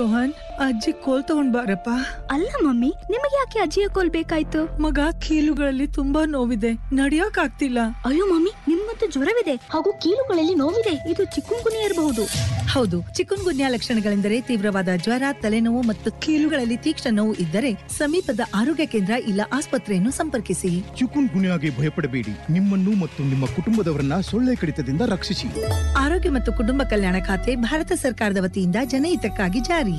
ರೋಹನ್ ಅಜ್ಜಿ ಕೋಲ್ ತಗೊಂಡ್ ಬಾರಪ್ಪ ಅಲ್ಲ ಮಮ್ಮಿ ನಿಮಗೆ ಯಾಕೆ ಅಜ್ಜಿಯ ಕೋಲ್ ಬೇಕಾಯ್ತು ಮಗ ಕೀಲುಗಳಲ್ಲಿ ತುಂಬಾ ನೋವಿದೆ ನಡಿಯಕ್ ಆಗ್ತಿಲ್ಲ ಅಯ್ಯೋ ಮಮ್ಮಿ ನಿಮ್ಮಂತೂ ಜ್ವರವಿದೆ ಹಾಗೂ ಕೀಲುಗಳಲ್ಲಿ ನೋವಿದೆ ಇದು ಚಿಕ್ಕುಂಗುನಿ ಇರಬಹುದು ಹೌದು ಚಿಕುನ್ ಗುನ್ಯಾ ಲಕ್ಷಣಗಳೆಂದರೆ ತೀವ್ರವಾದ ಜ್ವರ ತಲೆನೋವು ಮತ್ತು ಕೀಲುಗಳಲ್ಲಿ ತೀಕ್ಷ್ಣ ನೋವು ಇದ್ದರೆ ಸಮೀಪದ ಆರೋಗ್ಯ ಕೇಂದ್ರ ಇಲ್ಲ ಆಸ್ಪತ್ರೆಯನ್ನು ಸಂಪರ್ಕಿಸಿ ಚಿಕುನ್ ಗುನ್ಯಾಗೆ ಭಯಪಡಬೇಡಿ ನಿಮ್ಮನ್ನು ಮತ್ತು ನಿಮ್ಮ ಕುಟುಂಬದವರನ್ನ ಸೊಳ್ಳೆ ಕಡಿತದಿಂದ ರಕ್ಷಿಸಿ ಆರೋಗ್ಯ ಮತ್ತು ಕುಟುಂಬ ಕಲ್ಯಾಣ ಖಾತೆ ಭಾರತ ಸರ್ಕಾರದ ವತಿಯಿಂದ ಜನಹಿತಕ್ಕಾಗಿ ಜಾರಿ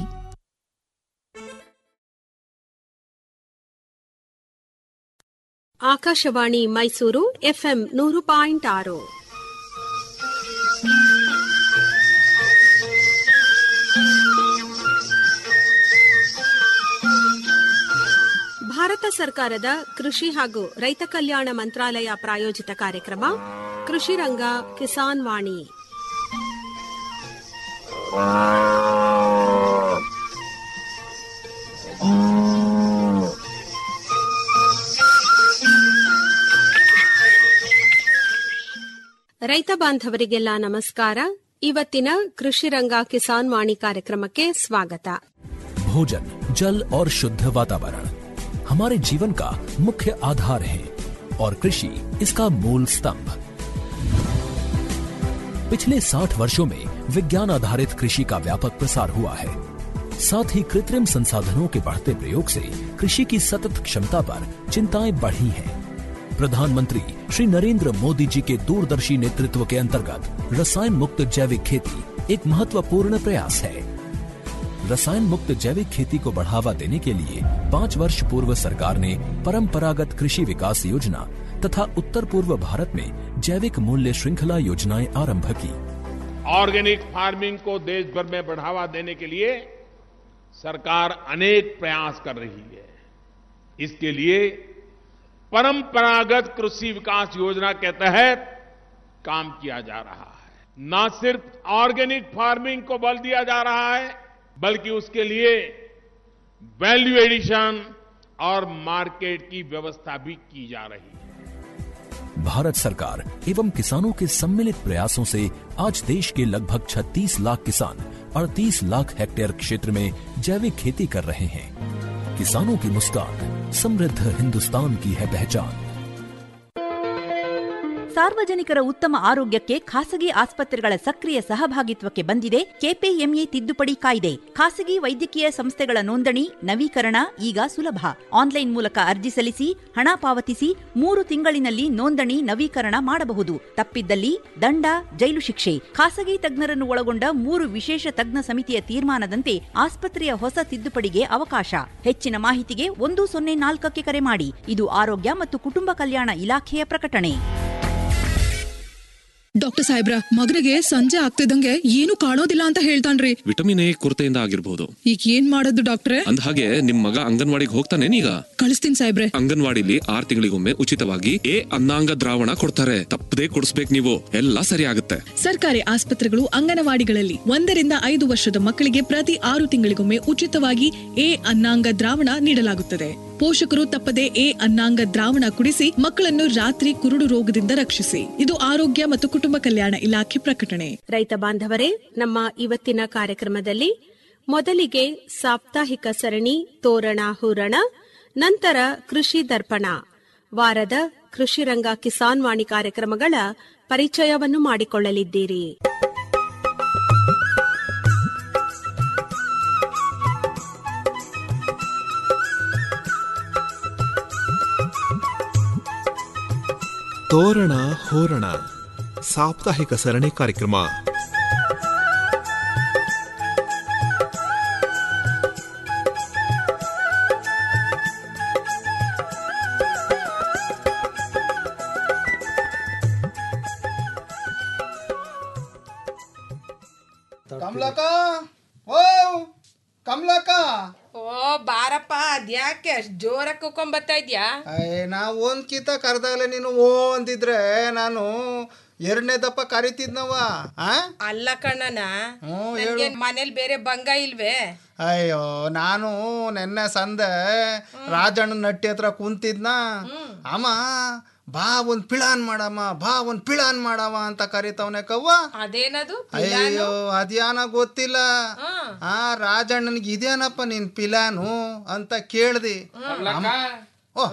ಆಕಾಶವಾಣಿ ಮೈಸೂರು ಎಫ್ಎಂ ನೂರು ಪಾಯಿಂಟ್ ಆರು ಭಾರತ ಸರ್ಕಾರದ ಕೃಷಿ ಹಾಗೂ ರೈತ ಕಲ್ಯಾಣ ಮಂತ್ರಾಲಯ ಪ್ರಾಯೋಜಿತ ಕಾರ್ಯಕ್ರಮ ಕೃಷಿ ರಂಗ ಕಿಸಾನ್ ವಾಣಿ ರೈತ ಬಾಂಧವರಿಗೆಲ್ಲ ನಮಸ್ಕಾರ ಇವತ್ತಿನ ಕೃಷಿ ರಂಗ ಕಿಸಾನ್ ವಾಣಿ ಕಾರ್ಯಕ್ರಮಕ್ಕೆ ಸ್ವಾಗತ भोजन जल और शुद्ध वातावरण हमारे जीवन का मुख्य आधार है और कृषि इसका मूल स्तंभ पिछले 60 वर्षों में विज्ञान आधारित कृषि का व्यापक प्रसार हुआ है साथ ही कृत्रिम संसाधनों के बढ़ते प्रयोग से कृषि की सतत क्षमता पर चिंताएं बढ़ी हैं प्रधानमंत्री श्री नरेंद्र मोदी जी के दूरदर्शी नेतृत्व के अंतर्गत रसायन मुक्त जैविक खेती एक महत्वपूर्ण प्रयास है रसायन मुक्त जैविक खेती को बढ़ावा देने के लिए पाँच वर्ष पूर्व सरकार ने परंपरागत कृषि विकास योजना तथा उत्तर पूर्व भारत में जैविक मूल्य श्रृंखला योजनाएं आरंभ की ऑर्गेनिक फार्मिंग को देश भर में बढ़ावा देने के लिए सरकार अनेक प्रयास कर रही है इसके लिए परंपरागत कृषि विकास योजना के तहत काम किया जा रहा है न सिर्फ ऑर्गेनिक फार्मिंग को बल दिया जा रहा है बल्कि उसके लिए वैल्यू एडिशन और मार्केट की व्यवस्था भी की जा रही है भारत सरकार एवं किसानों के सम्मिलित प्रयासों से आज देश के लगभग 36 लाख किसान 38 लाख हेक्टेयर क्षेत्र में जैविक खेती कर रहे हैं किसानों की मुस्कान समृद्ध हिंदुस्तान की है पहचान ಸಾರ್ವಜನಿಕರ ಉತ್ತಮ ಆರೋಗ್ಯಕ್ಕೆ ಖಾಸಗಿ ಆಸ್ಪತ್ರೆಗಳ ಸಕ್ರಿಯ ಸಹಭಾಗಿತ್ವಕ್ಕೆ ಬಂದಿದೆ ಕೆಪಿಎಂಇ ತಿದ್ದುಪಡಿ ಕಾಯ್ದೆ ಖಾಸಗಿ ವೈದ್ಯಕೀಯ ಸಂಸ್ಥೆಗಳ ನೋಂದಣಿ ನವೀಕರಣ ಈಗ ಸುಲಭ ಆನ್ಲೈನ್ ಮೂಲಕ ಅರ್ಜಿ ಸಲ್ಲಿಸಿ ಹಣ ಪಾವತಿಸಿ ಮೂರು ತಿಂಗಳಿನಲ್ಲಿ ನೋಂದಣಿ ನವೀಕರಣ ಮಾಡಬಹುದು ತಪ್ಪಿದ್ದಲ್ಲಿ ದಂಡ ಜೈಲು ಶಿಕ್ಷೆ ಖಾಸಗಿ ತಜ್ಞರನ್ನು ಒಳಗೊಂಡ ಮೂರು ವಿಶೇಷ ತಜ್ಞ ಸಮಿತಿಯ ತೀರ್ಮಾನದಂತೆ ಆಸ್ಪತ್ರೆಯ ಹೊಸ ತಿದ್ದುಪಡಿಗೆ ಅವಕಾಶ ಹೆಚ್ಚಿನ ಮಾಹಿತಿಗೆ ಒಂದು ಸೊನ್ನೆ ನಾಲ್ಕಕ್ಕೆ ಕರೆ ಮಾಡಿ ಇದು ಆರೋಗ್ಯ ಮತ್ತು ಕುಟುಂಬ ಕಲ್ಯಾಣ ಇಲಾಖೆಯ ಪ್ರಕಟಣೆ ಡಾಕ್ಟರ್ ಸಾಹೇಬ್ರ ಮಗನಿಗೆ ಸಂಜೆ ಆಗ್ತಿದ್ದಂಗೆ ಏನು ಕಾಣೋದಿಲ್ಲ ಅಂತ ಹೇಳ್ತಾನ್ರಿ ವಿಟಮಿನ್ ಎ ಕೊರತೆಯಿಂದ ಆಗಿರ್ಬೋದು ಈಗ ಏನ್ ಮಾಡೋದು ಡಾಕ್ಟ್ರೆ ಅಂದ ಹಾಗೆ ನಿಮ್ ಮಗ ಅಂಗನವಾಡಿಗೆ ಹೋಗ್ತಾನೇನೀಗ ಕಳಿಸ್ತೀನಿ ಸಾಹೇಬ್ರೆ ಅಂಗನವಾಡಿಲಿ ಆರ್ ತಿಂಗಳಿಗೊಮ್ಮೆ ಉಚಿತವಾಗಿ ಎ ಅನ್ನಾಂಗ ದ್ರಾವಣ ಕೊಡ್ತಾರೆ ತಪ್ಪದೇ ಕೊಡಿಸ್ಬೇಕು ನೀವು ಎಲ್ಲ ಸರಿ ಆಗುತ್ತೆ ಸರ್ಕಾರಿ ಆಸ್ಪತ್ರೆಗಳು ಅಂಗನವಾಡಿಗಳಲ್ಲಿ ಒಂದರಿಂದ ಐದು ವರ್ಷದ ಮಕ್ಕಳಿಗೆ ಪ್ರತಿ ಆರು ತಿಂಗಳಿಗೊಮ್ಮೆ ಉಚಿತವಾಗಿ ಎ ಅನ್ನಾಂಗ ದ್ರಾವಣ ನೀಡಲಾಗುತ್ತದೆ ಪೋಷಕರು ತಪ್ಪದೆ ಎ ಅನ್ನಾಂಗ ದ್ರಾವಣ ಕುಡಿಸಿ ಮಕ್ಕಳನ್ನು ರಾತ್ರಿ ಕುರುಡು ರೋಗದಿಂದ ರಕ್ಷಿಸಿ ಇದು ಆರೋಗ್ಯ ಮತ್ತು ಕುಟುಂಬ ಕಲ್ಯಾಣ ಇಲಾಖೆ ಪ್ರಕಟಣೆ ರೈತ ಬಾಂಧವರೇ ನಮ್ಮ ಇವತ್ತಿನ ಕಾರ್ಯಕ್ರಮದಲ್ಲಿ ಮೊದಲಿಗೆ ಸಾಪ್ತಾಹಿಕ ಸರಣಿ ತೋರಣ ಹೂರಣ ನಂತರ ಕೃಷಿ ದರ್ಪಣ ವಾರದ ಕೃಷಿ ರಂಗ ಕಿಸಾನ್ ವಾಣಿ ಕಾರ್ಯಕ್ರಮಗಳ ಪರಿಚಯವನ್ನು ಮಾಡಿಕೊಳ್ಳಲಿದ್ದೀರಿ ತೋರಣ ಹೋರಣ ಸಾಪ್ತಾಹಿಕ ಸರಣಿ ಕಾರ್ಯಕ್ರಮ ಕಮಲಕ ಓ ಕಮಲಕ ಓ ಬಾರಪ್ಪ ಅದ್ಯಾಕೆ ಅಷ್ಟ್ ಜೋರಾಗಿ ಕುಕೊಂಡ್ ಬರ್ತಾ ಇದ್ಯಾ ನಾ ಒಂದ್ ಕಿತ ಕರೆದಾಗಲೇ ನೀನು ಓ ಅಂತಿದ್ರೆ ನಾನು ಎರಡನೇ ದಪ್ಪ ಕರಿತಿದ್ನವ ಆ ಅಲ್ಲ ಕಣ್ಣನ ಹ್ಞೂ ನನ್ಗೆ ಮನೇಲಿ ಬೇರೆ ಬಂಗ ಇಲ್ವೇ ಅಯ್ಯೋ ನಾನು ನೆನ್ನೆ ಸಂದೆ ರಾಜಣ್ಣನ ನಟ್ಟಿ ಹತ್ರ ಕುಂತಿದ್ನ ಅಮ್ಮ ಬಾ ಒಂದ್ ಪಿಳಾನ್ ಮಾಡಮ್ಮ ಬಾ ಒಂದ್ ಪಿಳಾನ್ ಮಾಡವ ಅಂತ ಕರಿತವನೆ ಕವ್ವ ಅದೇನದು ಅಯ್ಯೋ ಅದ್ಯಾನ ಗೊತ್ತಿಲ್ಲ ಆ ರಾಜಣ್ಣನಿಗೆ ಇದೇನಪ್ಪ ನಿನ್ ಪಿಲಾನು ಅಂತ ಕೇಳ್ದಿ ಓ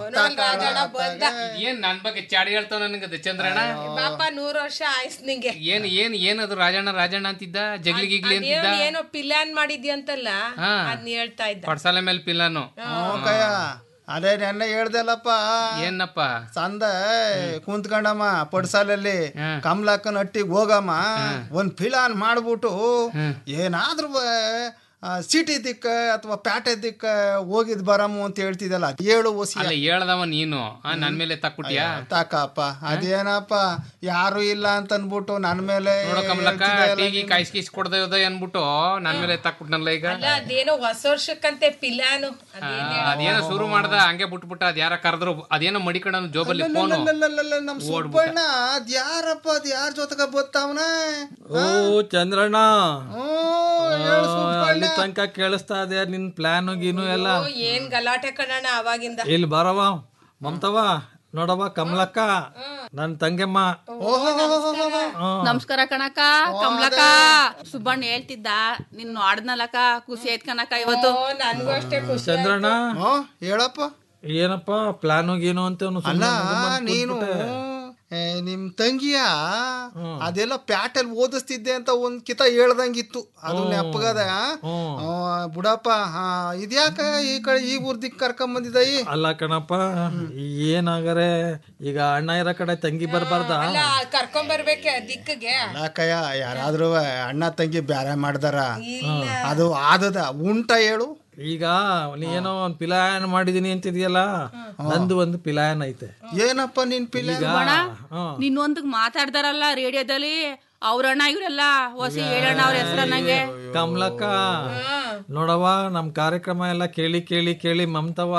ಏನ್ ನನ್ ಬಗ್ಗೆ ಚಾಡಿ ಹೇಳ್ತಾವ ನನಗದ ಚಂದ್ರಣ್ಣ ಬಾಪ ನೂರ್ ವರ್ಷ ಆಯ್ಸ್ ನಿಂಗೆ ಏನ್ ಏನ್ ಏನದು ರಾಜಣ್ಣ ರಾಜಣ್ಣ ಅಂತಿದ್ದ ಜಗ್ಲಿ ಗಿಗ್ಲಿ ಅದೇನೋ ಅಂತಿದ್ದ ಏನೋ ಪಿಲಾನ್ ಮಾಡಿದ್ಯಂತಲ್ಲ ಹಾ. ಅದ್ನ ಹೇಳ್ತಾ ಇದ್ದ ಪಡ್ಸಾಲೆ ಮೇಲೆ ಪಿಲ್ಲನು ಕಯ್ಯ ಅದೇ ನೆನ್ನೆ ಹೇಳ್ದಲ್ಲಪ್ಪ ಏನಪ್ಪ ಸಂದ ಕುಂತ್ಕೊಂಡಮ್ಮ ಪಡ್ಸಾಲಲ್ಲಿ ಕಮಲಕ್ಕನ ಹಟ್ಟಿಗೆ ಹೋಗಮ್ಮ ಒಂದ್ ಪಿಲಾನ್ ಮಾಡ್ಬಿಟ್ಟು ಏನಾದ್ರೂ ಸಿಟಿ ದಿಕ್ಕ ಅಥವಾ ಪ್ಯಾಟೆ ದಿಕ್ಕ ಹೋಗಿದ್ ಬರಮ್ಮು ಅಂತ ಹೇಳ್ತಿದ್ದಲ್ಲ ಏಳು ಒಸಿ ಅಲ್ಲ ಹೇಳ್ದವ ನೀನು ಆ, ನನ್ ಮೇಲೆ ತಕ್ಬಿಟ್ಯಾ ತಾಕಪ್ಪ ಅದೇನಪ್ಪ ಯಾರು ಇಲ್ಲ ಅಂತ ಅನ್ಬಿಟ್ಟು ನನ್ ಮೇಲೆ ನೋಡೋ ಕಮಲಕ್ಕ ಹೇಳ್ತಿದ್ದಲ್ಲ ಟೀಗಿ ನೀನು. ಕಾಯಿಸ್ ಕೀಸ್ ಕೊಡ್ದೆ ಹೋದ ಅನ್ಬಿಟ್ಟು ನನ್ ಮೇಲೆ ತಕ್ಬಿಟ್ನಲ್ಲ ಈಗ ಅಲ್ಲ ಅದೇನೋ ಹೊಸ ವರ್ಷಕ್ಕಂತೆ ಪಿಲಾನು ಅದೇನ್ ಆ, ಅದೇನೋ ಶುರು ಮಾಡ್ದ ಹಂಗೆ ಬಿಟ್ಬಿಟ್ಟ ಅದ್ ಯಾರ ಕರೆದ್ರು ಅದೇನೋ ಮಡಿಕೊಂಡ ಜೋಬಲ್ಲಿ ಫೋನು ಅಲ್ಲಲ್ಲಲ್ಲಲ್ಲ, ನಮ್ ಸುಬ್ಬಣ್ಣ ಅದ್ ಯಾರಪ್ಪ ಅದ್ ಯಾರ ಜೊತೆಗ ಬತ್ತಾವನ ಓ ಚಂದ್ರಣ್ಣ ಹೇಳು ಅಲ್ಲಿ ತನಕ ಕೇಳಿಸ್ತಾ ಇದೆ ನಿನ್ ಪ್ಲಾನ್ ಗೀನು ಎಲ್ಲ ಓ, ಏನ್ ಗಲಾಟೆ ಕಣಣ್ಣ ಅವಾಗಿಂದ ಇಲ್ಲಿ ಬರವ ಮಮತವ ನೋಡವ ಕಮಲಕ್ಕ ನನ್ ತಂಗೆಮ್ಮ ನಮಸ್ಕಾರ ಕಣಕ ಕಮಲಕ ಸುಬ್ಬಣ್ಣ ಹೇಳ್ತಿದ್ದ ನಿನ್ ಆಡ್ನಲಕ ಖುಷಿ ಆಯ್ತ್ ಕಣಕ ಇವತ್ತು ನನ್ಗೂ ಅಷ್ಟೇ ಖುಷಿ ಚಂದ್ರಣ್ಣ ಹೇಳಪ್ಪ ಏನಪ್ಪ ಪ್ಲಾನು ಗೀನು ಅಂತ ಅವ್ನು ಅಲ್ಲ ಸುಮ್ನೆ ಮುಗುದ್ ನೀನು ಕೂತ್ಬಿಟ್ಟೆ. ಏ, ನಿಮ್ ತಂಗಿಯ ಅದೆಲ್ಲ ಪ್ಯಾಟಲ್ ಓದಿಸ್ತಿದ್ದೆ ಅಂತ ಒಂದ್ ಕಿತ ಹೇಳ್ದಂಗಿತ್ತು ಅದು ನೆಪ್ಪಗದ ಆ, ಬುಡಪ್ಪ ಆ, ಇದ್ಯಾಕ ಈ ಕಡೆ ಈ ಊರ್ ದಿಕ್ ಕರ್ಕೊಂಡ್ ಬಂದಿದ್ದಾಯಿ ಅಲ್ಲ ಕಣಪ್ಪ ಏನಾಗರೆ ಈಗ ಅಣ್ಣ ಇರೋ ಕಡೆ ತಂಗಿ ಬರ್ಬಾರ್ದ ಅಲ್ಲ ಕರ್ಕೊಂಡ್ ಬರ್ಬೇಕೆ ದಿಕ್ಕಗೆ ಯಾಕಯ್ಯ ಯಾರಾದ್ರೂ ಅಣ್ಣ ತಂಗಿ ಬ್ಯಾರೆ ಮಾಡ್ದಾರ ಅದು ಆದದ ಉಂಟ ಹೇಳು ಈಗ ನೀ ಏನೋ ಒಂದ್ ಪಿಲಾಯನ್ ಮಾಡಿದೀನಿ ಅಂತಿದ್ಯಲ್ಲ ನಂದು ಒಂದು ಪಿಲಾಯನ್ ಐತೆ ಏನಪ್ಪ ನಿನ್ ಪಿಲ್ಲ ಈಗ ನಿನ್ನೊಂದಕ್ ಮಾತಾಡ್ದಾರಲ್ಲ ರೇಡಿಯೋದಲ್ಲಿ ಅವ್ರಣ್ಣ ಇವರೆಲ್ಲ ಹೊಸಿ ಹೇಳಣ್ಣ ಅವ್ರ ಹೆಸರ ನಂಗೆ ಕಮಲಕ್ಕ ನೋಡವ್ವ ನಮ್ ಕಾರ್ಯಕ್ರಮ ಎಲ್ಲ ಕೇಳಿ ಕೇಳಿ ಕೇಳಿ ಮಮತವ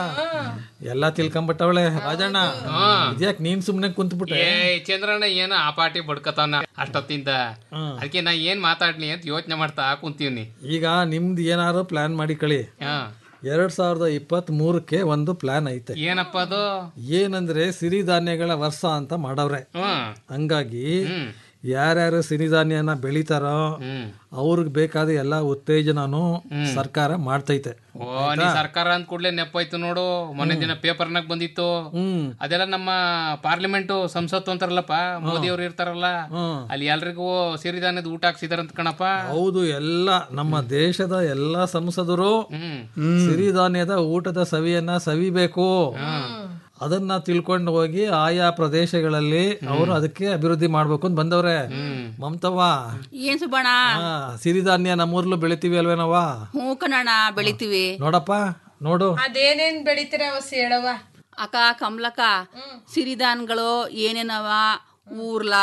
ಎಲ್ಲಾ ತಿಳ್ಕೊಂಬಿಟ್ಟವಳೆ ರಾಜಣ್ಣ ಇದ್ಯಾಕ್ ನೀನ್ ಸುಮ್ನೆ ಕುಂತ್ಬಿಟ್ಟೆ ಏ ಚಂದ್ರಣ್ಣ ಏನೋ ಆ ಪಾಟಿ ಬಡ್ಕತಾನ ಅಷ್ಟೊತ್ತಿಂದ ಅದಕ್ಕೆ ನಾ ಏನ್ ಮಾತಾಡ್ಲಿ ಅಂತ ಯೋಚನೆ ಮಾಡ್ತಾ ಕುಂತೀವ್ನಿ ಈಗ ನಿಮ್ದು ಏನಾದ್ರು ಪ್ಲಾನ್ ಮಾಡಿ ಕಳಿ ಹಾ ಎರಡ್ ಸಾವಿರದ ಇಪ್ಪತ್ತ್ ಮೂರಕ್ಕೆ ಒಂದು ಪ್ಲಾನ್ ಐತೆ ಏನಪ್ಪ ಅದು ಏನಂದ್ರೆ ಸಿರಿಧಾನ್ಯಗಳ ವರ್ಷ ಅಂತ ಮಾಡವ್ರೆ ಹ್ಮ್ ಹಂಗಾಗಿ ಯಾರ್ಯಾರು ಸಿರಿಧಾನ್ಯನ ಬೆಳಿತಾರೋ ಅವ್ರಿಗೆ ಬೇಕಾದ ಎಲ್ಲಾ ಉತ್ತೇಜನನು ಸರ್ಕಾರ ಮಾಡ್ತೈತೆ ಓ ನೀ ಸರ್ಕಾರ ಅಂದ ಕೂಡ್ಲೆ ನೆಪ್ಪಾಯ್ತು ನೋಡು ಮೊನ್ನೆ ದಿನ ಪೇಪರ್ನಾಗ ಬಂದಿತ್ತು ಅದೆಲ್ಲ ನಮ್ಮ ಪಾರ್ಲಿಮೆಂಟ್ ಸಂಸತ್ತು ಅಂತಾರಲ್ಲಪ್ಪ ಮೋದಿ ಅವ್ರು ಇರ್ತಾರಲ್ಲ ಅಲ್ಲಿ ಎಲ್ರಿಗೂ ಸಿರಿಧಾನ್ಯದ ಊಟ ಹಾಕ್ಸಿದಾರಂತ ಕಣಪ್ಪ ಹೌದು ಎಲ್ಲ ನಮ್ಮ ದೇಶದ ಎಲ್ಲಾ ಸಂಸದರು ಸಿರಿಧಾನ್ಯದ ಊಟದ ಸವಿಯನ್ನ ಸವಿಬೇಕು ಅದನ್ನ ತಿಳ್ಕೊಂಡು ಹೋಗಿ ಆಯಾ ಪ್ರದೇಶಗಳಲ್ಲಿ ಅವರು ಅದಕ್ಕೆ ಅಭಿವೃದ್ಧಿ ಮಾಡ್ಬೇಕು ಅಂತ ಬಂದವ್ರೆ ಮಮತವ್ವ ಏನ್ ಸುಬ್ಬಣ್ಣ ಆ, ಸಿರಿಧಾನ್ಯ ನಮ್ಮೂರ್ಲು ಬೆಳಿತೀವಿ ಅಲ್ವೇನವ್ವ ಹ್ಞೂ ಕಣಣ್ಣ ಬೆಳಿತೀವಿ ನೋಡಪ್ಪ ನೋಡು ಅದೇನೇನ್ ಬೆಳಿತೀರ ಹೊಸಿ ಹೇಳವ ಅಕ್ಕ ಕಮಲಕ್ಕ ಸಿರಿಧಾನ್ಗಳು ಏನೇನವ ಊರ್ಲ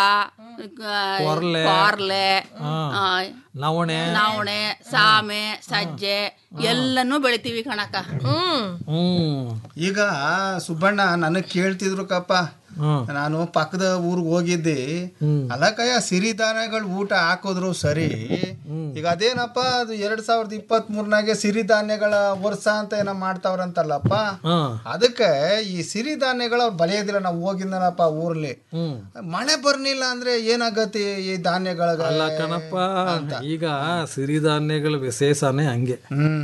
ಕೊರ್ಲೆ. ಕಾರ್ಲೆ ಹಾ. ಆ, ನವಣೆ ನವಣೆ ಸಾಮೆ ಸಜ್ಜೆ ಎಲ್ಲನೂ ಬೆಳಿತೀವಿ ಕಣಕ್ಕ ಹ್ಮ್ ಹ್ಮ್ ಈಗ ಸುಬ್ಬಣ್ಣ ನನಗ್ ಕೇಳ್ತಿದ್ರು ಕಪ್ಪ ನಾನು ಪಕ್ಕದ ಊರ್ಗ್ ಹೋಗಿದ್ದೆ ಅಲ್ಲಕಯ್ಯ ಸಿರಿಧಾನ್ಯಗಳು ಊಟ ಹಾಕಿದ್ರು ಸರಿ ಈಗ ಅದೇನಪ್ಪ ಅದು ಎರಡ್ ಸಾವಿರದ ಇಪ್ಪತ್ತ್ ಮೂರ್ನಾಗೆ ಸಿರಿಧಾನ್ಯಗಳ ವರ್ಷ ಅಂತ ಏನೋ ಮಾಡ್ತಾವ್ರಂತಲ್ಲಪ್ಪ ಅದಕ್ಕೆ ಈ ಸಿರಿಧಾನ್ಯಗಳು ಅವ್ರು ಬಲಿಯೋದಿಲ್ಲ ನಾವು ಹೋಗಿದ್ದನಪ್ಪ ಊರ್ಲಿ ಮಳೆ ಬರ್ನಿಲ್ಲ ಅಂದ್ರೆ ಏನಾಗತ್ತೆ ಈ ಧಾನ್ಯಗಳ ಅಲ್ಲ ಕಣಪ್ಪ ಈಗ ಸಿರಿಧಾನ್ಯಗಳ ವಿಶೇಷನೇ ಹಂಗೆ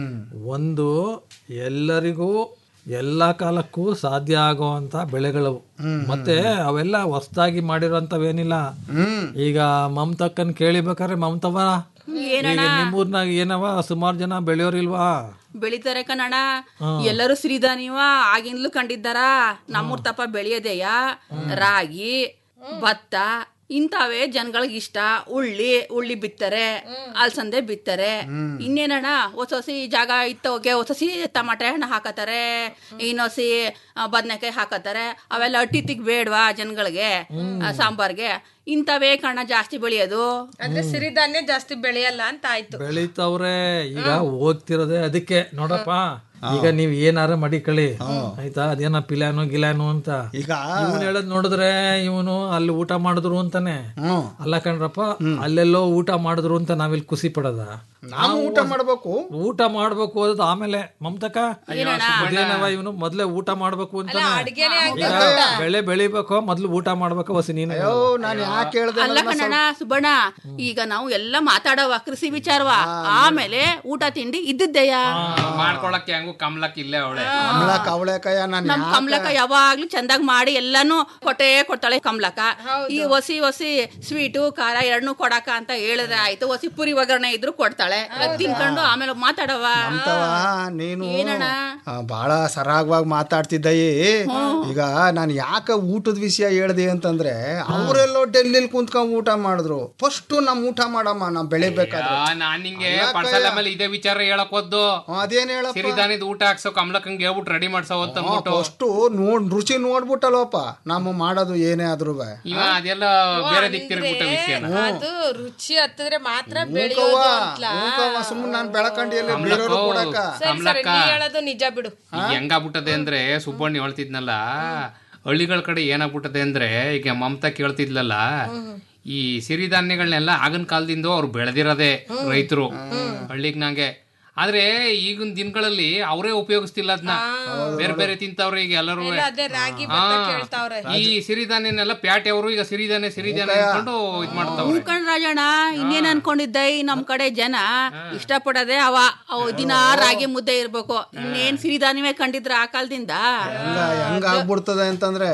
ಒಂದು ಎಲ್ಲರಿಗೂ ಎಲ್ಲ ಕಾಲಕ್ಕೂ ಸಾಧ್ಯ ಆಗುವಂತ ಬೆಳೆಗಳವು ಮತ್ತೆ ಅವೆಲ್ಲ ಹೊಸದಾಗಿ ಮಾಡಿರೋಂಥವೇನಿಲ್ಲ ಈಗ ಮಮತಕ್ಕನ್ ಕೇಳಿಬೇಕಾದ್ರೆ ಮಮತವ ಈಗ ನಿಮ್ಮೂರ್ನಾಗ ಏನವ ಸುಮಾರು ಜನ ಬೆಳೆಯೋರಿಲ್ವಾ ಬೆಳಿತಾರೆ ಕನ್ನಡ ಹಾ. ಎಲ್ಲರೂ ಸಿರಿಧಾನ್ಯವ ಆಗಿಂದಲೂ ಕಂಡಿದ್ದಾರ ನಮ್ಮೂರ್ ತಪ್ಪ ಬೆಳೆಯೋದೇಯ ರಾಗಿ ಭತ್ತ ಇಂಥವೇ ಜನಗಳಿಗೆ ಇಷ್ಟ ಉಳ್ಳಿ ಉಳ್ಳಿ ಬಿತ್ತಾರೆ ಅಲ್ಸಂದೆ ಬಿತ್ತಾರೆ ಇನ್ನೇನಣ್ಣ ಹೊಸ ಹೊಸಿ ಜಾಗ ಇತ್ತೋಗೆ ಹೊಸ ಹೊಸಿ ಟಮಾಟೆ ಹಣ್ಣು ಹಾಕತಾರೆ ಇನ್ನೊಸಿ ಬದನೆಕಾಯಿ ಹಾಕತಾರೆ ಅವೆಲ್ಲ ಅಟ್ಟಿತಿಗ್ ಬೇಡವಾ ಜನಗಳಿಗೆ ಸಾಂಬಾರ್ಗೆ ಇಂಥವೇ ಕಣ್ಣ ಜಾಸ್ತಿ ಬೆಳೆಯೋದು ಅಂದ್ರೆ ಸಿರಿಧಾನ್ಯ ಜಾಸ್ತಿ ಬೆಳೆಯಲ್ಲ ಅಂತ ಆಯ್ತು ಬೆಳೀತವ್ರೆ ಈಗ ಹೋಗ್ತಿರೋದೆ ಅದಕ್ಕೆ ನೋಡಪ್ಪ ಈಗ ನೀವ್ ಏನಾರ ಮಡಿಕಳಿ ಆಯ್ತಾ ಅದೇನ ಪಿಲಾನು ಗಿಲಾನು ಅಂತ ಈಗ ಇವನ್ ಹೇಳದ್ ನೋಡಿದ್ರೆ ಇವನು ಅಲ್ಲಿ ಊಟ ಮಾಡಿದ್ರು ಅಂತಾನೆ ಹ್ಮ್. ಅಲ್ಲ ಕಣ್ರಪ್ಪ ಅಲ್ಲೆಲ್ಲೋ ಊಟ ಮಾಡಿದ್ರು ಅಂತ ನಾವಿಲ್ಲಿ ಖುಷಿ ಪಡದ ನಾವು ಊಟ ಮಾಡ್ಬೇಕು ಊಟ ಮಾಡ್ಬೇಕು ಅನ್ನೋದು ಆಮೇಲೆ ಮಮತಕ ಅದೇನವ ಇವನು ಮೊದ್ಲೇ ಊಟ ಮಾಡ್ಬೇಕು ಅಂತಾನೆ ಅಡ್ಗೆನೇ ಈಗ ಬೆಳೆ ಬೆಳಿಬೇಕು ಮೊದ್ಲು ಊಟ ಮಾಡ್ಬೇಕು ಹೊಸ ನೀನು ಅಯ್ಯೋ ನಾನು ಯಾಕೆ ಹೇಳ್ದೆ ಅಲ್ಲ ಕಣಣ್ಣ ಸುಬ್ಬಣ್ಣ ಈಗ ನಾವು ಎಲ್ಲ ಮಾತಾಡವ ಕೃಷಿ ವಿಚಾರವ ಆಮೇಲೆ ಊಟ ತಿಂಡಿ ಇದ್ದಿದ್ದೆಯ ಮಾಡ್ಕೊಳಕ್ಕೆ ಹೆಂಗು ಕಮ್ಲಕ್ ಇಲ್ಲೇ ಅವಳೆ ಕಮಲಕ ಅವಳೆಕಾಯ ನಾನು ನಮ್ ಕಮಲಕ ಯಾವಾಗ್ಲೂ ಚಂದಾಗ್ ಮಾಡಿ ಎಲ್ಲಾನು ಕೊಟ್ಟೆ ಕೊಡ್ತಾಳೆ ಕಮಲಕ ಈ ಹೊಸಿ ಹೊಸಿ ಸ್ವೀಟು ಖಾರ ಎರಡ್ನು ಕೊಡಕ ಅಂತ ಹೇಳಿದ್ರೆ ಆಯ್ತು ಹೊಸಿ ಪುರಿ ಒಗ್ಗರಣೆ ಇದ್ರು ಕೊಡ್ತಾಳೆ ಅದ್ ತಿನ್ಕೊಂಡು ಆಮೇಲೆ ಮಾತಾಡವ ಅಂತವ ನೀನು ಏನಣ್ಣ? ಆ, ಬಹಳ ಸರಾಗವಾಗಿ ಮಾತಾಡ್ತಿದ್ದಯಿ ಈಗ ನಾನು ಯಾಕೆ ಊಟದ ವಿಷಯ ಹೇಳ್ದೆ ಅಂತಂದ್ರೆ ಅವರೆಲ್ಲೋ ಡೆಲ್ಲಿಲಿ ಕುಂತ್ಕೊಂಡ್ ಊಟ ಮಾಡಿದ್ರು ಫಸ್ಟ್ ನಮ್ ಊಟ ಮಾಡಮ್ಮ ನಾವ್ ಬೆಳಿಬೇಕಾದ್ರೆ ಆ, ನಾನ್ ನಿಂಗೆ ಅಲ್ಲ ಪಡ್ಸಲ ಕಯ್ಯ. ಮೇಲೆ ಇದೇ ವಿಚಾರ ಹೇಳಕ್ ಹೋದ್ದು ಅದೇನ್ ಹೇಳಪ್ಪ ಸಿರಿಧಾನ್ಯದ ಊಟ ಹಾಕ್ಸೋ ಕಮಲಕ್ಕಂಗೆ ಹೇಳ್ಬಿಟ್ಟು ರೆಡಿ ಮಾಡ್ಸೋ ಅಂತ ಅಂದ್ಬಿಟ್ಟು ಫಸ್ಟ್ ನೋಡ್ ರುಚಿ ನೋಡ್ಬಿಟ್ಟಲ್ವಪ್ಪ ನಮ್ಮ ಮಾಡೋದು ಏನೇ ಆದ್ರೂ ಇವ ಅದೆಲ್ಲ ಬೇರೆ ದಿಕ್ ತಿರುಗ್ಬಿಟ್ಟ ವಿಷಯನ ಅದು ರುಚಿ ಹತ್ತಿದ್ರೆ ಮಾತ್ರ ಮೂಕವ್ವ ಬೆಳೆಯೋದು ಅಂತಲಾ? ಮೂಕವ್ವ ಸುಮ್ಮನೆ ನಾನು ಬೆಳಕಂಡಿಯಲ್ಲಿ ಕಮಲಕ್ಕ ಬೇರೆಯವ್ರು ಕೊಡಕ ಸರಿ ಸರಿ ಕಮಲಕ್ಕ ನೀ ಹೇಳೋದು ನಿಜ ಬಿಡು ಈಗ ಹೆಂಗಾಗ್ಬಿಟ್ಟದೆ ಅಂದ್ರೆ ಸುಬ್ಬಣ್ಣ ಹೇಳ್ತಿದ್ನಲ್ಲ ಹಳ್ಳಿಗಳ ಕಡೆ ಏನಾಗ್ಬಿಟ್ಟದೆ ಅಂದ್ರೆ ಈಗ ಮಮತಾ ಕೇಳ್ತಿದ್ಲಲ್ಲ ಈ ಸಿರಿಧಾನ್ಯಗಳನ್ನೆಲ್ಲ ಆಗಿನ ಕಾಲದಿಂದ ಅವ್ರು ಬೆಳೆದಿರೋದೇ ರೈತರು ಹಳ್ಳಿಗ್ ನಂಗೆ ಆದ್ರೆ ಈಗಿನ ದಿನಗಳಲ್ಲಿ ಅವರೇ ಉಪಯೋಗಿಸ್ತಿಲ್ಲ ಅದನ್ನ ಬೇರೆ ಬೇರೆ ತಿಂತವ್ರೆ ಈಗ ಎಲ್ಲರೂ ಎಲ್ಲ ಅದೇ ರಾಗಿ ಭತ್ತ ಕೇಳ್ತಾವ್ರೆ ಈ ಸಿರಿಧಾನ್ಯನೆಲ್ಲ ಪ್ಯಾಟೆ ಅವರು ಈಗ ಸಿರಿಧಾನ್ಯ ಸಿರಿಧಾನ್ಯ ಅನ್ಕೊಂಡು ಇದ್ ಮಾಡ್ತಾವ್ರೆ ಹೂಕಣ್ ರಾಜಣ್ಣ ಇನ್ನೇನ್ ಅನ್ಕೊಂಡಿದ್ದೆ ಈ ನಮ್ ಕಡೆ ಜನ ಇಷ್ಟಪಡದೆ ಅವ ಅವ್ ದಿನ ರಾಗಿ ಮುದ್ದೆ ಇರ್ಬೇಕು ಇನ್ನೇನ್ ಸಿರಿಧಾನ್ಯವೇ ಕಂಡಿದ್ರ ಆ ಕಾಲದಿಂದ ಎಲ್ಲ ಹೆಂಗ ಆಗ್ಬಿಡ್ತದೆ ಅಂತಂದ್ರೆ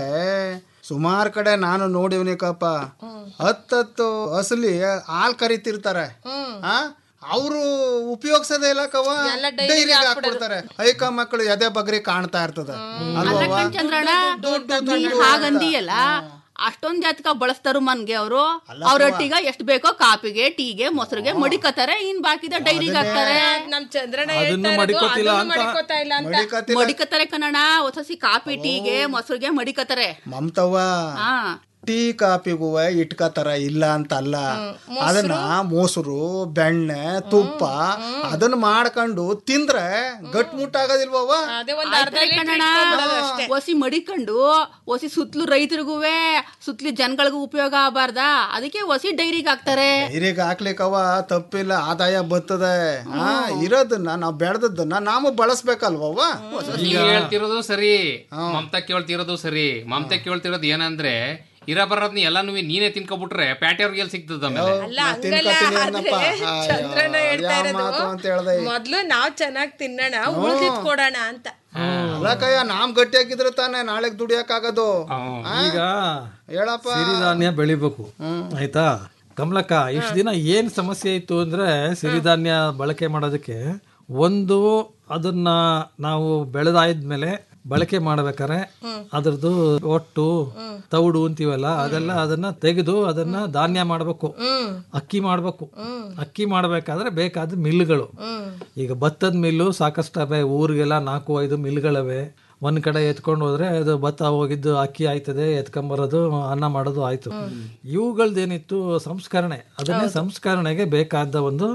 ಸುಮಾರು ಕಡೆ ನಾನು ನೋಡಿವ್ನಿಕಪ್ಪ ಹತ್ತತ್ತು ಹಸಲಿ ಹಾಲ್ ಕರಿತಿರ್ತಾರೆ ಆ ಅವರು ಉಪಯೋಗಿಸೋದೇ ಇಲ್ಲ ಕವ ಡೈರಿಗೆ ಹಾಕ್ಬಿಡ್ತಾರೆ ಐಕ ಮಕ್ಕಳು ಎದೆ ಬಗ್ರಿ ಕಾಣ್ತಾ ಇರ್ತದ ಅಲ್ವಾ ಚಂದ್ರಣ್ಣ ನೀನ್ ಹಾಗಂದಿಯಲ್ಲ ಅಷ್ಟೊಂದ್ ಜಾತಕ ಬಳಸ್ತಾರು ಮನ್ಗೆ ಅವರು ಅವ್ರ ಒಟ್ಟಿಗೆ ಎಷ್ಟ್ ಬೇಕೋ ಕಾಪಿಗೆ ಟೀಗೆ ಮೊಸರಿಗೆ ಮಡಿಕತಾರೆ ಇನ್ ಬಾಕಿದ ಡೈರಿಗೆ ಹಾಕ್ತಾರೆ ನಮ್ ಚಂದ್ರಣ್ಣ ಅದನ್ನು ಹೇಳ್ತಾ ಇರೋದು ಮಡಿಕೋತಿಲ್ಲ ಅದನ್ನು ಅಂತ. ಮಡಿಕೋತಾ ಇಲ್ಲ ಅಂತ ಮಡಿಕತಾರೆ ಕನ್ನಡ ಹೊಸಸಿ ಕಾಪಿ ಟೀಗೆ ಮೊಸರಿಗೆ ಮಡಿಕತಾರೆ ಮಮತವ್ವ ಹಾ ಟೀ ಕಾಪಿಗೂ ಇಟ್ಕತರ ಇಲ್ಲ ಅಂತ ಅಲ್ಲ ಅದನ್ನ ಮೊಸರು ಬೆಣ್ಣೆ ತುಪ್ಪ ಅದನ್ನ ಮಾಡ್ಕೊಂಡು ತಿಂದ್ರೆ ಗಟ್ ಮುಟ್ಟಾಗೋದಿಲ್ವವ ಅದೇ ಒಂದ್ ಅರ್ಧ ಆಯ್ತಾಯ್ತ್ ಲೀಟರ್ ಕಣಣ್ಣ. ಇಟ್ಕೊಂಡ್ಬಿಡೋದು ಅಷ್ಟೇ. ಒಸಿ ಮಡಿಕೊಂಡು ಒಸಿ ಸುತ್ತಲೂ ರೈತರಿಗೂವೆ ಸುತ್ತಲಿ ಜನಗಳಿಗೂ ಉಪಯೋಗ ಆಗಬಾರ್ದ ಅದಕ್ಕೆ ಒಸಿ ಡೈರಿಗೆ ಹಾಕ್ತಾರೆ ಹಿರಿಗ ಹಾಕ್ಲಿಕ್ಕವ ತಪ್ಪಿಲ್ಲ ಆದಾಯ ಬರ್ತದೆ ಆ ಇರೋದನ್ನ ನಾವ್ ಬೆಳೆದದ್ದನ್ನ ನಾವು ಬಳಸ್ಬೇಕಲ್ವವ ನೀವ್ ಹೇಳ್ತಿರೋದು ಸರಿ ಮಮತಾ ಕೇಳ್ತಿರೋದು ಸರಿ ಮಮತಾ ಕೇಳ್ತಿರೋದು ಏನಂದ್ರೆ ಇರ ಬರೋದ್ನ ಎಲ್ಲಾನು ನೀನೇ ತಿನ್ಕೊಬಿಟ್ರೆ ಪ್ಯಾಟೆಯವ್ರಿಗೆ ಎಲ್ಲಿ ಸಿಗ್ತದ ಆಮೇಲೆ ಅಲ್ಲ ಹಂಗಲ್ಲ ಆದ್ರೆ ಚಂದ್ರಣ್ಣ ಹೇಳ್ತಾ ಇರೋದು ಮೊದ್ಲು ನಾವ್ ಚೆನ್ನಾಗ್ ತಿನ್ನೋಣ ಉಳ್ದಿದ್ ಕೊಡೋಣ ಅಂತ ಅಲ್ಲಕಯ್ಯ ನಾಮ್ ಗಟ್ಟಿ ಹಾಕಿದ್ರೆ ತಾನೇ ನಾಳೆಗ್ ದುಡಿಯಕ್ ಆಗೋದು ಈಗ ಹೇಳಪ್ಪ ಸಿರಿಧಾನ್ಯ ಬೆಳಿಬೇಕು ಆಯ್ತಾ ಕಮಲಕ್ಕ ಇಷ್ಟು ದಿನ ಏನ್ ಸಮಸ್ಯೆ ಇತ್ತು ಅಂದ್ರೆ ಸಿರಿಧಾನ್ಯ ಬಳಕೆ ಮಾಡೋದಕ್ಕೆ ಒಂದು ಅದನ್ನ ನಾವು ಬೆಳೆದಾದ್ಮೇಲೆ ಬಳಕೆ ಮಾಡ್ಬೇಕಾರೆ ಅದ್ರದ್ದು ಒಟ್ಟು ತೌಡು ಅಂತೀವಲ್ಲ ಅದೆಲ್ಲ ಅದನ್ನ ತೆಗೆದು ಅದನ್ನ ಧಾನ್ಯ ಮಾಡ್ಬೇಕು ಅಕ್ಕಿ ಮಾಡ್ಬೇಕು ಅಕ್ಕಿ ಮಾಡ್ಬೇಕಾದ್ರೆ ಬೇಕಾದ ಮಿಲ್ಗಳು ಈಗ ಭತ್ತದ ಮಿಲ್ಲು ಸಾಕಷ್ಟು ಅವೆ ಊರಿಗೆಲ್ಲ ನಾಲ್ಕು ಐದು ಮಿಲ್ಗಳವೆ ಒಂದ್ ಕಡೆ ಎತ್ಕೊಂಡು ಹೋದ್ರೆ ಅದು ಭತ್ತ ಹೋಗಿದ್ದು ಅಕ್ಕಿ ಆಯ್ತದೆ ಎತ್ಕೊಂಬರೋದು ಅನ್ನ ಮಾಡೋದು ಆಯ್ತು ಇವುಗಳ್ದೇನಿತ್ತು ಸಂಸ್ಕರಣೆ ಅದನ್ನೇ ಸಂಸ್ಕರಣೆಗೆ ಬೇಕಾದ ಒಂದು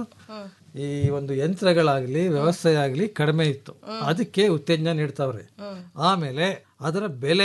ಈ ಒಂದು ಯಂತ್ರಗಳಾಗ್ಲಿ ವ್ಯವಸ್ಥೆ ಆಗ್ಲಿ ಕಡಿಮೆ ಇತ್ತು ಅದಕ್ಕೆ ಉತ್ತೇಜನ ನೀಡ್ತಾವ್ರೆ ಆಮೇಲೆ ಅದರ ಬೆಲೆ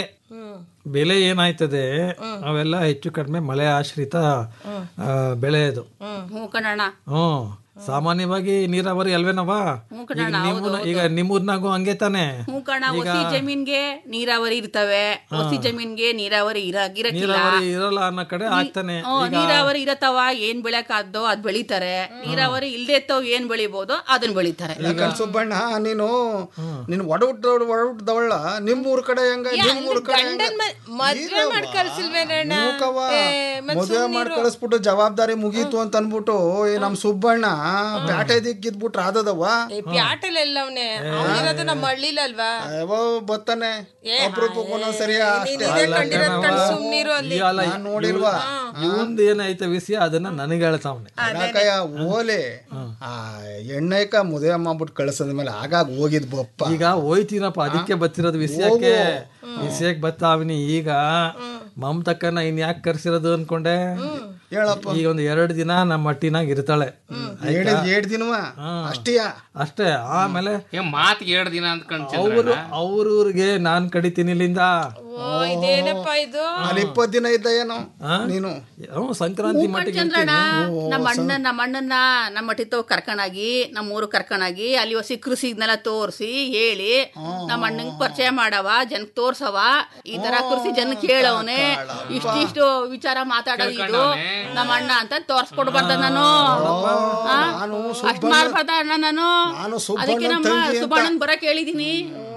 ಬೆಲೆ ಏನಾಯ್ತದೆ ಅವೆಲ್ಲ ಹೆಚ್ಚು ಕಡಿಮೆ ಮಳೆ ಆಶ್ರಿತ ಆ, ಬೆಳೆ ಅದು ಹ್ಞೂ ಕಣಣ್ಣ ಹ್ಮ್ ಸಾಮಾನ್ಯವಾಗಿ ನೀರಾವರಿ ಅಲ್ವೇನವಾ ಹ್ಞೂ ಈಗ ಕಣಣ್ಣ ನಿಮ್ಮ ಈಗ ನಿಮ್ಮೂರ್ನಾಗೂ ಹಂಗೆ ತಾನೆ ಹ್ಞೂ ಕಣ ಒಸಿ ಜಮೀನ್ಗೆ ನೀರಾವರಿ ಇರ್ತವೆ ಒಸಿ ಜಮೀನ್ಗೆ ನೀರಾವರಿ ಇರ ಇರಕ್ಕಿಲ್ಲ ನೀರಾವರಿ ಇರಲ್ಲ ಅನ್ನೋ ಕಡೆ ಆಗ್ತಾನೆ ಹ್ಮ್, ನೀರಾವರಿ ಇರತ್ತವ ಏನ್ ಬೆಳೆಕಾದ್ದೋ ಅದ್ ಬೆಳಿತಾರೆ ನೀರಾವರಿ ಇಲ್ದೇ ಇತ್ತವ್ ಏನ್ ಬೆಳಿಬೋದು ಅದನ್ನ ಬೆಳಿತಾರೆ ಯಾಕಂದ್ರೆ ಸುಬ್ಬಣ್ಣ ನೀನು ನೀನು ಒಡಹುಟ್ಟ ಒಡಹುಟ್ಟದವಳ ನಿಮ್ಮೂರ್ ಕಡೆ ಹೆಂಗ ನಿಮ್ಮೂರ್ ಕಡೆ ಹೆಂಗ? ಗಂಡನ್ ಮ- ಮದ್ವೆ ಮಾಡ್ ಕಳ್ಸಿಲ್ವೇನಣ್ಣ ಮೂಕವ್ವ. ಏ, ಮತ್ತ್ ಮದುವೆ ಮಾಡಿ ಸುಮ್ನಿರು. ಕಳಿಸ್ಬಿಟ್ಟು ಜವಾಬ್ದಾರಿ ಮುಗೀತು ಅಂತ ಅನ್ಬಿಟ್ಟು ಈ ನಮ್ ಸುಬ್ಬಣ್ಣ ಪ್ಯಾಟೆ ದಿಕ್ಕಿದ್ಬಿಟ್ರೆ ಆದದವ ಏ ಪ್ಯಾಟಲ್ ಎಲ್ಲವ್ನೆ ಅವನಿರೋದು ನಮ್ಮ ಹಳ್ಳಿಲಲ್ವಾ ಅಯ್ಯೋ ಬತ್ತಾನೆ ಅಪರೂಪಕ್ಕೆ ಒಂದೊಂದ್ ಸರಿ ನೀನ್ ಅಷ್ಟೇ ಇದೇ ಕಂಡಿರೋದ್ ಕಣ್ ಸುಮ್ನಿರು ಅಲ್ಲಿ ನಾನ್ ನೋಡಿಲ್ವಾ ಇವಂದ್ ಏನೈತೆ ವಿಷಯ ಅದನ್ನ ನನಗೆ ಹೇಳ್ತಾವನೆ ಅದಾಕಯ್ಯ ಓಲೆ ಆ ಎಣ್ಣೆಕ ಮದುವೆ ಮಾಡ್ಬಿಟ್ಟು ಕಳ್ಸದ ಮೇಲೆ ಆಗಾಗ ಹೋಗಿದ್ ಬಪ್ಪ ಈಗ ಹೋಯ್ತೀನಪ್ಪ ಅದಕ್ಕೆ ಬತ್ತಿರೋದು ವಿಷಯಕ್ಕೆ ವಿಷಯಕ್ಕೆ ಬತ್ತಾವಿನಿ ಈಗ ಮಮತಕ್ಕನ ಇನ್ ಯಾಕೆ ಕರ್ಸಿರೋದು ಅನ್ಕೊಂಡೆ ಹೇಳಪ್ಪ ಈಗ ಒಂದು ಎರಡು ದಿನ ನಮ್ಮ ಮಟ್ಟಿನಾಗ ಇರ್ತಾಳೆ ಏಡ್ ಏಡ್ ದಿನವ ಅಷ್ಟೇಯಾ ಅಷ್ಟೇ ಆಮೇಲೆ ಏ ಮಾತಿಗೆ ಎರಡು ದಿನ ಅಂದ್ಕೊಂಡ್ ಅವರು ಅವ್ರೂರಿಗೆ ನಾನ್ ಕಡಿತೀನಿ ಇಲ್ಲಿಂದ ಓ ಇದೇನಪ್ಪ ಇದು ಅಲ್ಲಿ ಇಪ್ಪತ್ ದಿನ ಇದ್ದ ಏನೋ ನೀನು ಅವ್ನು ಸಂಕ್ರಾಂತಿ ಮಟ್ಟಿಗೆ ಚಂದ್ರಣ್ಣ ನಮ್ಮ ಅಣ್ಣ ನಮ್ಮ ಅಣ್ಣನ ನಮ್ಮ ಮಟ್ಟಿತ್ತು ಕರ್ಕೊಂಡಾಗಿ ನಮ್ಮ ಊರು ಕರ್ಕೊಂಡಾಗಿ ಅಲ್ಲಿ ಹೊಸಿ ಕೃಷಿ ಇದನ್ನೆಲ್ಲ ತೋರಿಸಿ ಹೇಳಿ ನಮ್ಮ ಅಣ್ಣಂಗ್ ಪರಿಚಯ ಮಾಡವ ಜನಕ್ ತೋರ್ಸವ ಈ ತರ ಕೃಷಿ ಜನಕ್ಕೆ ಹೇಳವನೆ ಇಷ್ಟಿಷ್ಟು ವಿಚಾರ ಮಾತಾಡೋ ಇದು ನಮ್ಮ ಅಣ್ಣ ಅಂತ ತೋರ್ಸ್ಕೊಡ್ಬಾರ್ದ ನಾನು ಆ? ಅಷ್ಟ್ ಮಾಡ್ಬಾರ್ದ ಅಣ್ಣ ನಾನು ನಾನು ಅದಕ್ಕೆ ಸುಬ್ಬಣ್ಣನ್ ನಮ್ಮ ತಂಗಿ ಅಂತ. ಸುಬ್ಬಣ್ಣನ್ ಬರಕ್ ಹೇಳಿದೀನಿ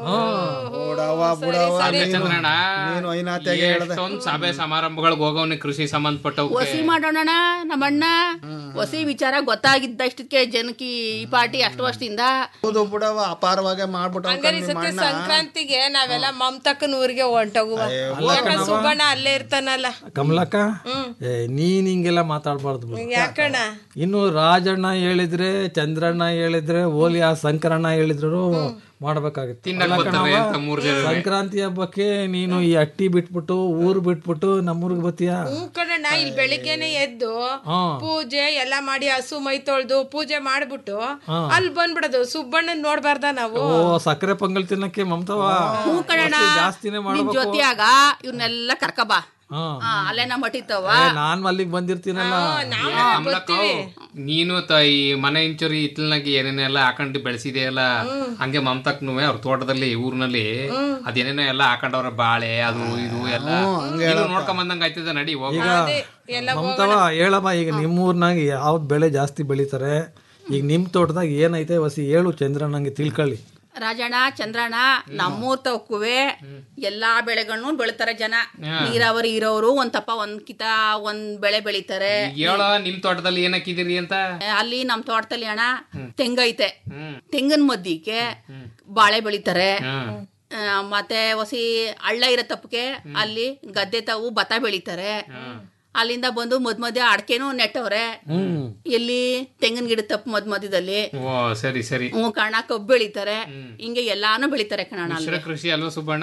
ಬುಡವ ಬುಡವ ಅದೇ ಚಂದ್ರಣ್ಣ ನೀನು ಐನಾತ್ಯಾಗೆ ಹೇಳ್ದೆ ಎಷ್ಟೊಂದ್ ಸಭೆ ಸಮಾರಂಭಗಳಿಗೆ ಹೋಗೋವ್ನಿ ಕೃಷಿ ಸಂಬಂಧಪಟ್ಟವು ವಸಿ ಮಾಡೋಣ ನಮ್ಮಣ್ಣ ವಸಿ ವಿಚಾರ ಗೊತ್ತಾಗಿದ್ದಷ್ಟಕ್ಕೆ ಜನಕ್ಕೆ ಈ ಪಾರ್ಟಿ ಅಷ್ಟು ವರ್ಷದಿಂದ ಹೌದು ಬುಡವ ಅಪಾರವಾಗೆ ಮಾಡ್ಬಿಟ್ಟು ಹಂಗಾರೆ ಈ ಸತಿ ಸಂಕ್ರಾಂತಿಗೆ ನಾವೆಲ್ಲ ಮಮತಕ್ಕನ ಊರಿಗೆ ಹೊಂಟೋಗುವ ಯಾಕಂದ್ರೆ ಸುಬ್ಬಣ್ಣ ಅಲ್ಲೇ ಇರ್ತಾನಲ್ಲ ಕಮಲಕ್ಕ ಏ, ನೀನ್ ಹಿಂಗೆಲ್ಲ ಮಾತಾಡ್ಬಾರ್ದು ಬಿಡು. ಯಾಕಣ್ಣ ಇನ್ನು ರಾಜಣ್ಣ ಹೇಳಿದ್ರೆ ಚಂದ್ರಣ್ಣ ಹೇಳಿದ್ರೆ ಓಲಿ ಆ ಶಂಕರಣ್ಣ ಹೇಳಿದ್ರು ಮಾಡ್ಬೇಕಾಗಿತ್ತು ತಿನ್ನಕ್ ಅಲ್ಲ ಬರ್ತಾರೆ ಕಣವ್ವ, ಅಂತ ಮೂರ್ ಜನ. ಸಂಕ್ರಾಂತಿ ಹಬ್ಬಕ್ಕೆ ನೀನು ಈ ಅಟ್ಟಿ ಬಿಟ್ಬಿಟ್ಟು ಊರ್ ಬಿಟ್ಬಿಟ್ಟು ನಮ್ಮೂರ್ಗ್ ಬತ್ತೀಯ ಹ್ಞೂ ಕಣಣ್ಣ ಇಲ್ಲಿ ಬೆಳಿಗ್ಗೆನೆ ಎದ್ದು ಹಾ. ಪೂಜೆ ಎಲ್ಲ ಮಾಡಿ ಹಸು ಮೈ ತೊಳ್ದು ಪೂಜೆ ಮಾಡ್ಬಿಟ್ಟು ಹಾ. ಅಲ್ಲಿ ಬಂದ್ಬಿಡೋದು ಸುಬ್ಬಣ್ಣನ್ ನೋಡ್ಬಾರ್ದ ನಾವು ಓ ಸಕ್ಕರೆ ಪೊಂಗಲ್ ತಿನ್ನಕ್ಕೆ ಮಮತವ ಹೂ ಕಣಣ್ಣ ಮತ್ತೆ ಜಾಸ್ತಿನೇ ನಿನ್ ಮಾಡ್ಬೇಕು ಜೊತೆಯಾಗ ಇವ್ರನ್ನೆಲ್ಲ ಕರ್ಕಬಾ ಹಾ. ಆ, ಅಲ್ಲೇ ನಮ್ಮ ಮಟ್ಟಿತ್ತವ ಏ, ನಾನ್ ಅಲ್ಲಿಗೆ ಬಂದಿರ್ತೀನಲ್ಲ ಕಮಲಕ್ಕ ನೀನು ತ ಈ ಮನೆ ಇಂಚೂರಿ ಇತ್ಲನಾಗಿ ಏನೇನೆಲ್ಲ ಹಾಕೊಂಡು ಬೆಳೆಸಿದೆ ಅಲ್ಲ ಹಂಗೆ ಮಮತಕ್ನು ಅವ್ರ ತೋಟದಲ್ಲಿ ಊರಿನಲ್ಲಿ ಅದೇನೇನೋ ಎಲ್ಲ ಹಾಕೊಂಡವ್ರ ಬಾಳೆ ಅದು ಇದು ಎಲ್ಲ ನೀನು ನೋಡ್ಕೊಂಡ್ ಬಂದಂಗ ಆಯ್ತದ ನಡಿ ಹೋಗ ಈಗ ಮಮತವ ಹೇಳಮ್ಮ ಈಗ ನಿಮ್ಮೂರ್ನಾಗ ಯಾವ ಬೆಳೆ ಜಾಸ್ತಿ ಬೆಳಿತಾರೆ ಈಗ ನಿಮ್ ತೋಟದಾಗ ಏನೈತೆ ವಸಿ ಹೇಳು ಚಂದ್ರಣ್ಣಂಗೆ ತಿಳ್ಕೊಳ್ಳಿ ರಾಜಣ್ಣ ಚಂದ್ರಣ್ಣ ನಮ್ಮೂರ್ ತವಕ್ಕುವೆ ಎಲ್ಲಾ ಬೆಳೆಗಳನ್ನು ಬೆಳಿತಾರೆ ಜನ ನೀರಾವರಿ ಇರೋರು ಒಂದ್ ತಪ್ಪ ಒಂದ್ ಕಿತ ಒಂದ್ ಬೆಳೆ ಬೆಳಿತಾರೆ ಹೇಳ ನಿಮ್ ತೋಟದಲ್ಲಿ ಏನ್ ಹಾಕಿದಿರಿ ಅಂತ ಅಲ್ಲಿ ನಮ್ ತೋಟದಲ್ಲಿ ಅಣ್ಣ ತೆಂಗೈತೆ ತೆಂಗಿನ ಮದ್ದಿಗೆ ಬಾಳೆ ಬೆಳಿತಾರೆ ಆ, ಮತ್ತೆ ಹೊಸಿ ಹಳ್ಳ ಇರೋ ತಪ್ಪಕ್ಕೆ ಅಲ್ಲಿ ಗದ್ದೆ ತಾವು ಭತ್ತ ಬೆಳಿತಾರೆ ಅಲ್ಲಿಂದ ಬಂದು ಮದ್ ಮಧ್ಯ ಅಡಕೆನೂ ನೆಟ್ಟವ್ರೆ ಎಲ್ಲಿ ತೆಂಗಿನ ಗಿಡ ತಪ್ಪು ಮದ್ ಮಧ್ಯದಲ್ಲಿ ಓ ಸರಿ ಸರಿ ಹ್ಞೂ ಕಣ ಕಬ್ಬು ಬೆಳಿತಾರೆ ಹಿಂಗೆ ಎಲ್ಲಾನು ಬೆಳಿತಾರೆ ಕಣ ಮಿಶ್ರ ಕೃಷಿ ಅಲ್ವಾ ಸುಬ್ಬಣ್ಣ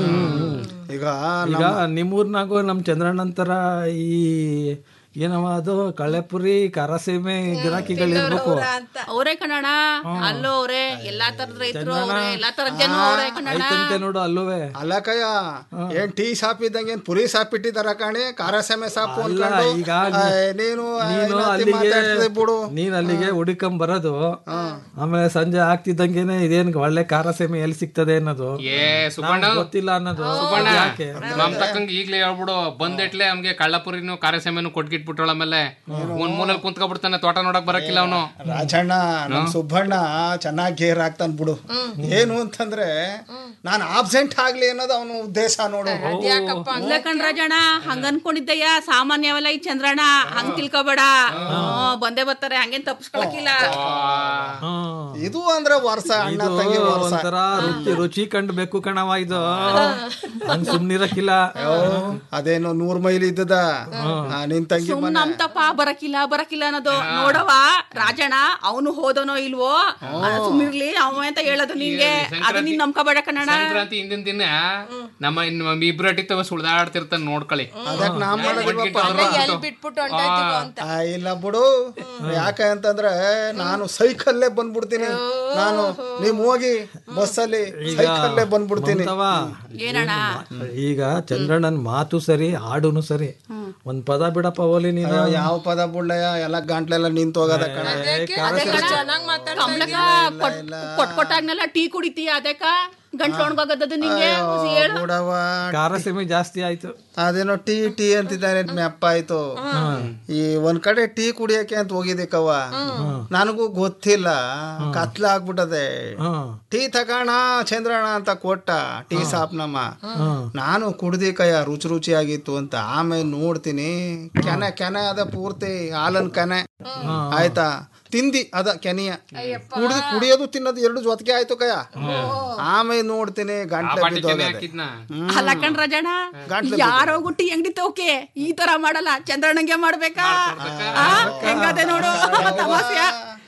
ಈಗ ಈಗ ನಿಮ್ಮೂರ್ನಾಗು ನಮ್ ಚಂದ್ರಣ್ಣಂತರ ಈ ಏನವ ಅದು ಕಳ್ಳೆಪುರಿ ಕರಸೀಮೆ ಗಿರಾಕಿಗಳು ಇರ್ಬೇಕು ಅವರೇ ಕಣಣ್ಣ ಅಲ್ಲೂ ಅವ್ರೆ ಎಲ್ಲಾ ತರದ ರೈತರು ಅವ್ರೆ ಎಲ್ಲಾ ತರದ ಜನ ಅವ್ರೆ ಕಣಣ್ಣ ಐತಂತೆ ನೋಡು ಅಲ್ಲುವೆ ಅಲ್ಲಕಯ್ಯ ಏನ್ ಟೀ ಶಾಪ್ ಇದ್ದಂಗೆ ಏನ್ ಪುರಿ ಶಾಪ್ ಇಟ್ಟಿದಾರ ಕಾಣಿ ಖಾರ ಸೆಮೆ ಸಾಪು ಅಲ್ಲ ಅನ್ಕೊಂಡು ಈಗ ಆಯ್, ನೀನು ನೀನು ಐನಾತಿ ಅಲ್ಲಿಗೆ ಮಾತಾಡ್ತಿದ್ದೆ ಬಿಡು ನೀನ್ ಅಲ್ಲಿಗೆ ಹುಡುಕಂಬ ಬರೋದು ಆಮೇಲೆ ಸಂಜೆ ಆಗ್ತಿದ್ದಂಗೆನೆ ಇದೇನ್ ಒಳ್ಳೆ ಖಾರ ಸೇಮೆ ಎಲ್ಲಿ ಸಿಗ್ತದೆ ಅನ್ನೋದು ಏ ಸುಬ್ಬಣ್ಣ ನಮ್ಗ್ ಗೊತ್ತಿಲ್ಲ ಅನ್ನೋದು ಸುಬ್ಬಣ್ಣ ಅದ್ ಯಾಕೆ ನಮ್ ತಕ್ಕಂಗ್ ಈಗ್ಲೇ ಹೇಳ್ಬಿಡು ಬಂದಿಟ್ಲೆ ನಮ್ಗೆ ಕಳ್ಳಪುರಿನು ಕಾರ್ಯಸೇಮೆನು ಕೊಟ್ಗಿಟ್ಬಿಟ್ಟಳ ಆಮೇಲೆ ಒಂದ್ ಮೂಲೆಯಲ್ಲಿ ಕುಂತ್ಕೊಬಿಡ್ತಾನೆ ತೋಟ ನೋಡಕ್ ಬರಕಿಲ್ಲ ಅವನು ರಾಜಣ್ಣ ನಮ್ ಸುಬ್ಬಣ್ಣ ಚೆನ್ನಾಗಿ ಗೇರ್ ಹಾಕ್ತಾನ ಬಿಡು ಏನು ಅಂತಂದ್ರೆ ನಾನು ಆಬ್ಸೆಂಟ್ ಆಗ್ಲಿ ಅನ್ನೋದು ಅವನ ಉದ್ದೇಶ ನೋಡು ಇಲ್ಲ ಕಣ್ ರಾಜಣ್ಣ ಹಂಗ ಅನ್ಕೊಂಡಿದ್ದಯ್ಯ ಸಾಮಾನ್ಯವಲ್ಲ ಈ ಚಂದ್ರಣ್ಣ ಹಂಗ್ ತಿಳ್ಕೊಬೇಡ ಹ್ಮ್, ಬಂದೇ ಬರ್ತಾರೆ ಹಂಗೇನ್ ತಪ್ಪಿಸ್ಕೊಳಕಿಲ್ಲ ಇದು ಅಂದ್ರೆ ವರ್ಷ ಅಣ್ಣ ಇದು ತಂಗಿ ವರ್ಷ ಒಂಥರ ರುಚಿ ರುಚಿ ಕಂಡ್ಬೇಕು ಕಣವ ಇದು ಹಂಗ್ ಸುಮ್ನಿರಕ್ಕಿಲ್ಲ ಅದೇನೋ ನೂರ್ ಮೈಲಿ ಇದ್ದದ ಆ, ನಿನ್ ತಂಗಿ ಸುಮ್ ಮನೆ ನಮ್ ತಪ್ಪ ಬರಕಿಲ್ಲ ಬರಕಿಲ್ಲ ಅನ್ನೋದು ನೋಡವ ರಾಜಣ್ಣ ಅವನು ಹೋದನೋ ಇಲ್ವೋ ಸುಮ್ಮಿರ್ಲಿ ಅವ ಅಂತ ಹೇಳೋದು ನಿಂಗೆ ಅದು ನೀನ್ ನಂಬ್ಕೋಬೇಡ ಕಣಣ್ಣ ಸಂಕ್ರಾಂತಿ ಹಿಂದಿನ ದಿನ ನಮ್ಮ ಇನ್ನು ಇಬ್ರಟ್ಟಿತ್ತವ ಸುಳ್ದಾಡ್ತಿರ್ತಾನ ನೋಡ್ಕೊಳ್ಳಿ ಅದಕ್ ನಾ ಮಾಡೋದಿಲ್ವಪ್ಪ. ಎಲ್ಲಿ ಬಿಟ್ಬಿಟ್ಟು ಹೊಂಟೋಯ್ತೀವೋ ಅಂತ ಆ, ಇಲ್ಲ ಬಿಡು ಯಾಕೆ ಅಂತಂದ್ರೆ ನಾನು ಸೈಕಲ್ಲೇ ಬಂದ್ಬಿಡ್ತೀನಿ ನಾನು ನೀವ್ ಹೋಗಿ ಬಸ್ಸಲ್ಲಿ ಸೈಕಲ್ಲೇ ಬಂದ್ಬಿಡ್ತೀನಿ ಮಮತವ, ಏನಣ್ಣ ಈಗ ಚಂದ್ರಣ್ಣನ್ ಮಾತು ಸರಿ ಹಾಡುನು ಸರಿ ಒಂದ್ ಪದ ಬಿಡಪ್ಪ ಓಲಿ ನೀನು ಅಯ್ಯೋ, ಯಾವ ಪದ ಬುಳ್ಳಯ್ಯ ಎಲ್ಲ ಗಂಟ್ಲೆಲ್ಲ ನಿಂತು ಹೋಗದ ಕಣ ಚೆನ್ನಾಗ್ ಮಾತಾಡ್ತಾ ಕಮಲಕ್ಕ ಕೊಟ್ ಕೊಟ್ ಕೊಟ್ಟಾಗ್ನೆಲ್ಲ ಟೀ ಕುಡಿತೀಯ ಅದಕ್ಕ ಗಂಟ್ಲು ಒಣಗೋಗದ್ದು ನಿಂಗೆ ಹುಸಿ ಹೇಳು ಬಿಡವ ಖಾರ ಸೀಮೆ ಜಾಸ್ತಿ ಆಯ್ತು ಅದೇನೋ ಟೀ ಟೀ ಅಂತಿದ್ದಾನೆ ಮೆಪ್ಪ ಆಯ್ತು ಈ ಒಂದ್ ಕಡೆ ಟೀ ಕುಡಿಯಕ್ಕೆ ಅಂತ ಹೋಗಿದ್ದೆ ಕವ್ವ ನನಗೂ ಗೊತ್ತಿಲ್ಲ ಕತ್ಲ ಆಗ್ಬಿಟ್ಟದೆ ಟೀ ತಗೋಣ ಚಂದ್ರಣ್ಣ ಅಂತ ಕೊಟ್ಟ ಟೀ ಸಾಪ್ ನಮ್ಮ ನಾನು ಕುಡ್ದಿ ಕಯ್ಯ ರುಚಿ ರುಚಿಯಾಗಿತ್ತು ಅಂತ ಆಮೇಲೆ ನೋಡ್ತೀನಿ ಕೆನೆ ಕೆನೆ ಅದ ಪೂರ್ತಿ ಹಾಲನ್ ಕೆನೆ ಆಯ್ತಾ ತಿಂದಿ ಅದ ಕೆನೆಯ ಕುಡ್ದು ಕುಡಿಯೋದು ತಿನ್ನೋದು ಎರಡು ಜೊತೆಗೆ ಆಯ್ತು ಕಯ್ಯ ಆಮೇಲೆ ನೋಡ್ತೀನಿ ಗಂಟ್ಲೆ ಬಿದ್ದೋಗದೆ ಹಾಕಿದ್ನ ಅಲ್ಲ ಕಣ್ ರಾಜಣ್ಣ ಯಾರೋ ಗುಟ್ಟಿ ಅಂಗಡಿ ತೋಕೆ ಈ ತರ ಮಾಡಲ್ಲ ಚಂದ್ರಣ್ಣಂಗೆ ಮಾಡ್ಬೇಕಾ ಆ, ಹೆಂಗದೆ ನೋಡು ತಮಾಷೆಯ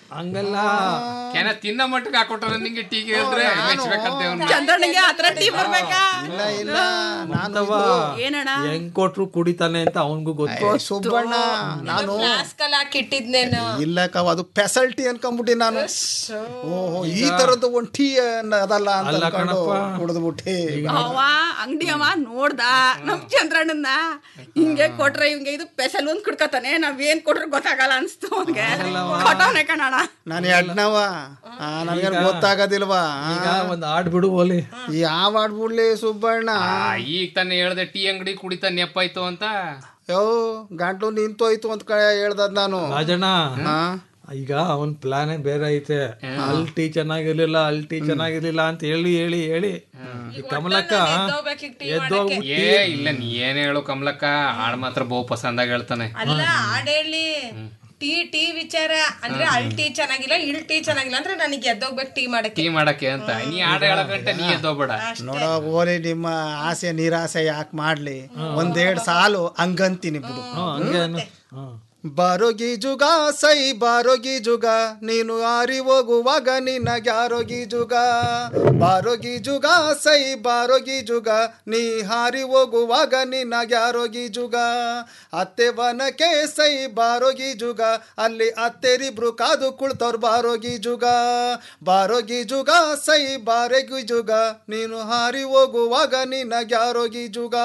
ಹಂಗಲ್ಲ ಕೆನ ತಿನ್ನ ಮಟ್ಟಕ್ಕೆ ಹಾಕೊಟ್ರೆ ನಿಂಗೆ ಟೀಗೆ ಹೇಳಿದ್ರೆ ಮೆಚ್ಬೇಕಂತೆ ಅವ್ನ ಚಂದ್ರನಿಗೆ ಹತ್ರ ಟೀ ಬರ್ಬೇಕಾ ಇಲ್ಲ ಇಲ್ಲ ನಾನು ಅಂತವ ಏನಣ್ಣ ಹೆಂಗ್ ಕೊಟ್ರು ಕುಡಿತಾನೆ ಅಂತ ಅವನ್ಗೂ ಗೊತ್ತು ಸುಬ್ಬಣ್ಣ ನಾನು ಫ್ಲಾಸ್ಕಲ್ಲಿ ಹಾಕಿಟ್ಟಿದ್ನೇನು ಇಲ್ಲ ಕವ ಅದು ಫೆಸಲ್ಟಿ ಅನ್ಕೊಂಡ್ಬಿಟ್ಟಿ ನಾನು ಓಹೋ ಈ ತರದ್ದು ಒಂದ್ ಟೀ ಅದಲ್ಲ ಅಂತ ಅಲ್ಲ ಅನ್ಕೊಂಡು ಕಣಪ್ಪ. ಕುಡಿದ್ಬಿಟ್ಟಿ ಅವ ಅಂಗಡಿ ಅವ ನೋಡ್ದ ನಮ್ ಚಂದ್ರಣ್ಣನ್ನ ಹಿಂಗೆ ಕೊಟ್ರೆ ಇವ್ಗೆ ಇದು ಸ್ಪೆಷಲ್ ಒಂದ್ ಕುಡ್ಕತಾನೆ ನಾವ್ ಏನ್ ಕೊಟ್ರೆ ಗೊತ್ತಾಗಲ್ಲ ಅನ್ಸ್ತು ಅವ್ನ್ಗೆ ಕೊಟ್ಟವನೆ ಕಣಣ್ಣ ನಾನು ಎಡ್ನವ ನನಗೆ ಗೊತ್ತಾಗೋದಿಲ್ವಾ ಈಗ ಒಂದ್ ಆಡ್ ಬಿಡು ಓಲಿ ಯಾವ ಆಡ್ಬಿಡ್ಲಿ ಸುಬ್ಬಣ್ಣ ಆ, ಈಗ ತಾನೇ ಹೇಳ್ದೆ ಟೀ ಅಂಗಡಿ ಕುಡಿತಾ ನೆಪ್ಪಾಯ್ತು ಅಂತ ಯೋ ಗಂಟು ನಿಂತೋಯ್ತು ಅಂತ ಕಡೆ ಹೇಳ್ದದ್ ನಾನು ರಾಜಣ್ಣ ಹಾ? ಈಗ ಅವನ್ ಪ್ಲಾನೇ ಬೇರೆ ಐತೆ ಅಲ್ಲಿ ಟೀ ಚೆನ್ನಾಗಿರ್ಲಿಲ್ಲ ಅಲ್ಲಿ ಟೀ ಚೆನ್ನಾಗಿರ್ಲಿಲ್ಲ ಅಂತ ಹೇಳಿ ಹೇಳಿ ಹೇಳಿ ಈ ಕಮಲಕ್ಕ ಎದ್ದೋಗ್ಬಿಟ್ಟು ಏ ಇಲ್ಲ ನೀ ಏನ್ ಹೇಳು ಕಮಲಕ್ಕ ಹಾಡ್ ಮಾತ್ರ ಬಹು ಪಸಂದಾಗಿ ಹೇಳ್ತಾನೆ ಅಲ್ಲ ಹಾಡೇಳಿ ಟೀ ಟೀ ವಿಚಾರ ಅಂದ್ರೆ ಅಲ್ ಟೀ ಚೆನ್ನಾಗಿಲ್ಲ ಇಲ್ ಟೀ ಚೆನ್ನಾಗಿಲ್ಲ ಅಂದ್ರೆ ನನಗೆ ಎದ್ದೋಗ್ಬೇಕು ಟೀ ಮಾಡಕ್ಕೆ ಟೀ ಮಾಡಕ್ಕೆ ಅಂತ ನೀ ಹಾಡ್ ಹೇಳಕಂಟ ನೀ ಎದ್ದೋಗ್ಬೇಡ ನೋಡ ಓಲಿ ನಿಮ್ಮ ಆಸೆ ನಿರಾಸೆ ಯಾಕೆ ಮಾಡ್ಲಿ ಒಂದೆರಡು ಸಾಲು ಹಂಗಂತೀನಿ ಬಿಡು ಹಂಗೆ ಅನ್ನು. ಹಾ. ಬಾರೋಗಿ ಜುಗ ಸೈ ಬಾರೋಗಿ ಜುಗ ನೀನು ಆರಿ ಹೋಗುವಾಗ ನಿನಗ್ಯಾರೋಗಿ ಜುಗ ಬಾರೋಗಿ ಜುಗ ಸೈ ಬಾರೋಗಿ ಜುಗ ನೀ ಹಾರಿ ಹೋಗುವಾಗ ನಿನಗ್ಯಾರೋಗಿ ಜುಗ ಅತ್ತೆ ವನಕ್ಕೆ ಸೈ ಬಾರೋಗಿ ಜುಗ ಅಲ್ಲಿ ಅತ್ತೆರಿಬ್ರು ಕಾದು ಕುಳ್ತವ್ರು ಬಾರೋಗಿ ಜುಗ ಬಾರೋಗಿ ಜುಗ ಸೈ ಬಾರೋಗಿ ಜುಗ ನೀನು ಹಾರಿ ಹೋಗುವಾಗ ನಿನಗ್ಯಾರೋಗಿ ಜುಗ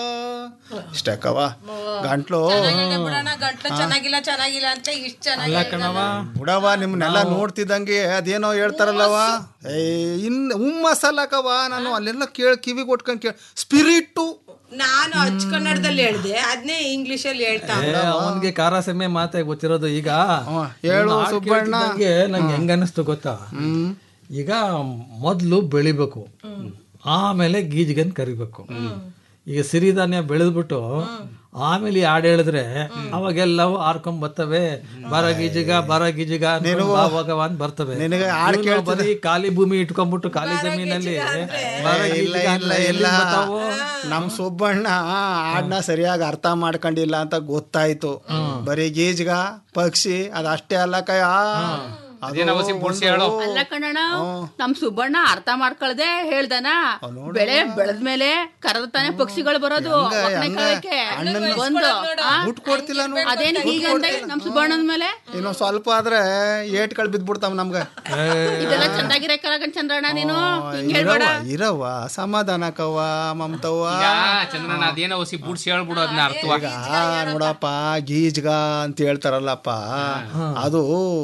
ಇಷ್ಟಕ್ಕವ ಗಂಟ್ಲು ಚೆನ್ನಾಗಿದೆ ಬಿಡೋಣ ಗಂಟ್ಲು ಚೆನ್ನಾಗಿಲ್ಲ ಚೆನ್ನಾಗಿಲ್ಲ ಅಂತ ಇಷ್ಟ ಅಲ್ಲ ಚೆನ್ನಾಗಿ ಕಣವ ಬುಡವ ನಿಮ್ನೆಲ್ಲ ನೋಡ್ತಿದ್ದಂಗೆ ಅದೇನೋ ಹೇಳ್ತಾರಲ್ಲವ ಏ ಇನ್ ಹುಮ್ಮಸಲ್ಲಕವ ನಾನು ಅಲ್ಲೆಲ್ಲ ಕೇಳಿ ಕಿವಿ ಕೊಟ್ಕೊಂಡ್ ಕೇಳಿ ಸ್ಪಿರಿಟ್ಟು ನಾನು ಅಚ್ಚ ಕನ್ನಡದಲ್ಲಿ ಹೇಳ್ದೆ ಅದನ್ನೇ ಇಂಗ್ಲಿಷ್ ಅಲ್ಲಿ ಹೇಳ್ತಾ ಏ, ಅವನ್ಗೆ ಖಾರ ಸೆಮ್ಮೆ ಮಾತೆ ಗೊತ್ತಿರೋದು ಈಗ ಹೇಳು ಇವ್ನು ಹಾಡ್ ಸುಬ್ಬಣ್ಣ. ಕೇಳ್ತಿದ್ದಂಗೆ ನಂಗೆ ಹೆಂಗ ಅನಿಸ್ತು ಗೊತ್ತಾ ಈಗ ಮೊದ್ಲು ಬೆಳಿಬೇಕು ಆಮೇಲೆ ಗೀಜ್ಗನ್ ಕರಿಬೇಕು ಈಗ ಸಿರಿಧಾನ್ಯ ಬೆಳೆದ್ಬಿಟ್ಟು ಆಮೇಲೆ ಈ ಹಾಡು ಹೇಳಿದ್ರೆ ಅವಾಗೆಲ್ಲವೂ ಹಾರ್ಕೊಂಡ್ ಬರ್ತವೆ ಬರ ಗೀಜಿಗ ಬರ ಗೀಜಿಗ ಅನ್ಕೊಂಡ್ ಬಾ ಹೋಗವ ಅಂತ ಬರ್ತವೆ ನಿನಗೆ ಹಾಡ್ ಇವ್ನು ಬರೀ ಖಾಲಿ ಭೂಮಿ ಇಟ್ಕೊಂಡ್ಬಿಟ್ಟು ಖಾಲಿ ಜಮೀನಲ್ಲಿ ಬರ ಇಲ್ಲ ಗೀಜಿಗ ಇಲ್ಲ ಅಂದ್ರೆ ಇಲ್ಲ ಎಲ್ಲಿಂದ ಬರ್ತಾವು? ನಮ್ ಸುಬ್ಬಣ್ಣ ಹಾಡ್ನ ಸರಿಯಾಗಿ ಅರ್ಥ ಮಾಡ್ಕೊಂಡಿಲ್ಲ ಅಂತ ಗೊತ್ತಾಯ್ತು ಬರೀ ಗೀಜ್ಗ ಪಕ್ಷಿ ಅದಷ್ಟೇ ಅಲ್ಲ ಕಯ ಅದೇನೋ ಹೊಸಿ ಬುಡ್ಸಿ ಹೇಳು ಅಲ್ಲ ಕಣಣ್ಣ ನಮ್ ಸುಬ್ಬಣ್ಣ ಅರ್ಥ ಮಾಡ್ಕೊಳ್ದೆ ಹೇಳ್ದನ ಬೆಳೆ ಬೆಳೆದ್ಮೇಲೆ ಕರೆದ ತಾನೆ ಪಕ್ಷಿಗಳು ಬರೋದು ಒಕ್ಕಣೆ ಕಾಳಕ್ಕೆ. ಒಂದು ಆ? ಊಟ ಕೊಡ್ತಿಲ್ಲ ನೋಡು. ಅದೇನ್ ಹೀಗಂತೆ ನಮ್ ಸುಬ್ಬಣ್ಣನ ಮೇಲೆ ಇನ್ನು ಸ್ವಲ್ಪ ಆದ್ರೆ ಏಟ್ಗಳು ಬಿದ್ಬಿಡ್ತಾವ ನಮ್ಗೆ ಇದೆಲ್ಲ ಚಂದಾಗಿರ ಕಲಾಗಣ್ ಚಂದ್ರಣ್ಣ ನೀನು ಹಿಂಗ್ ಹೇಳ್ಬೇಡ ಇರವ ಇರವ ಸಮಾಧಾನಕವ್ವ ಮಮತವ್ವ ಈಗ ಚಂದ್ರಣ್ಣ ಅದೇನೋ ಹೊಸಿ ಬುಡ್ಸಿ ಹೇಳ್ಬಿಡು ಅದನ್ನ ಅರ್ಥವಾಗಿ ಈಗ ನೋಡಪ್ಪ ಗೀಜ್ಗ ಅಂತ ಹೇಳ್ತಾರಲ್ಲಪ್ಪ ಅದು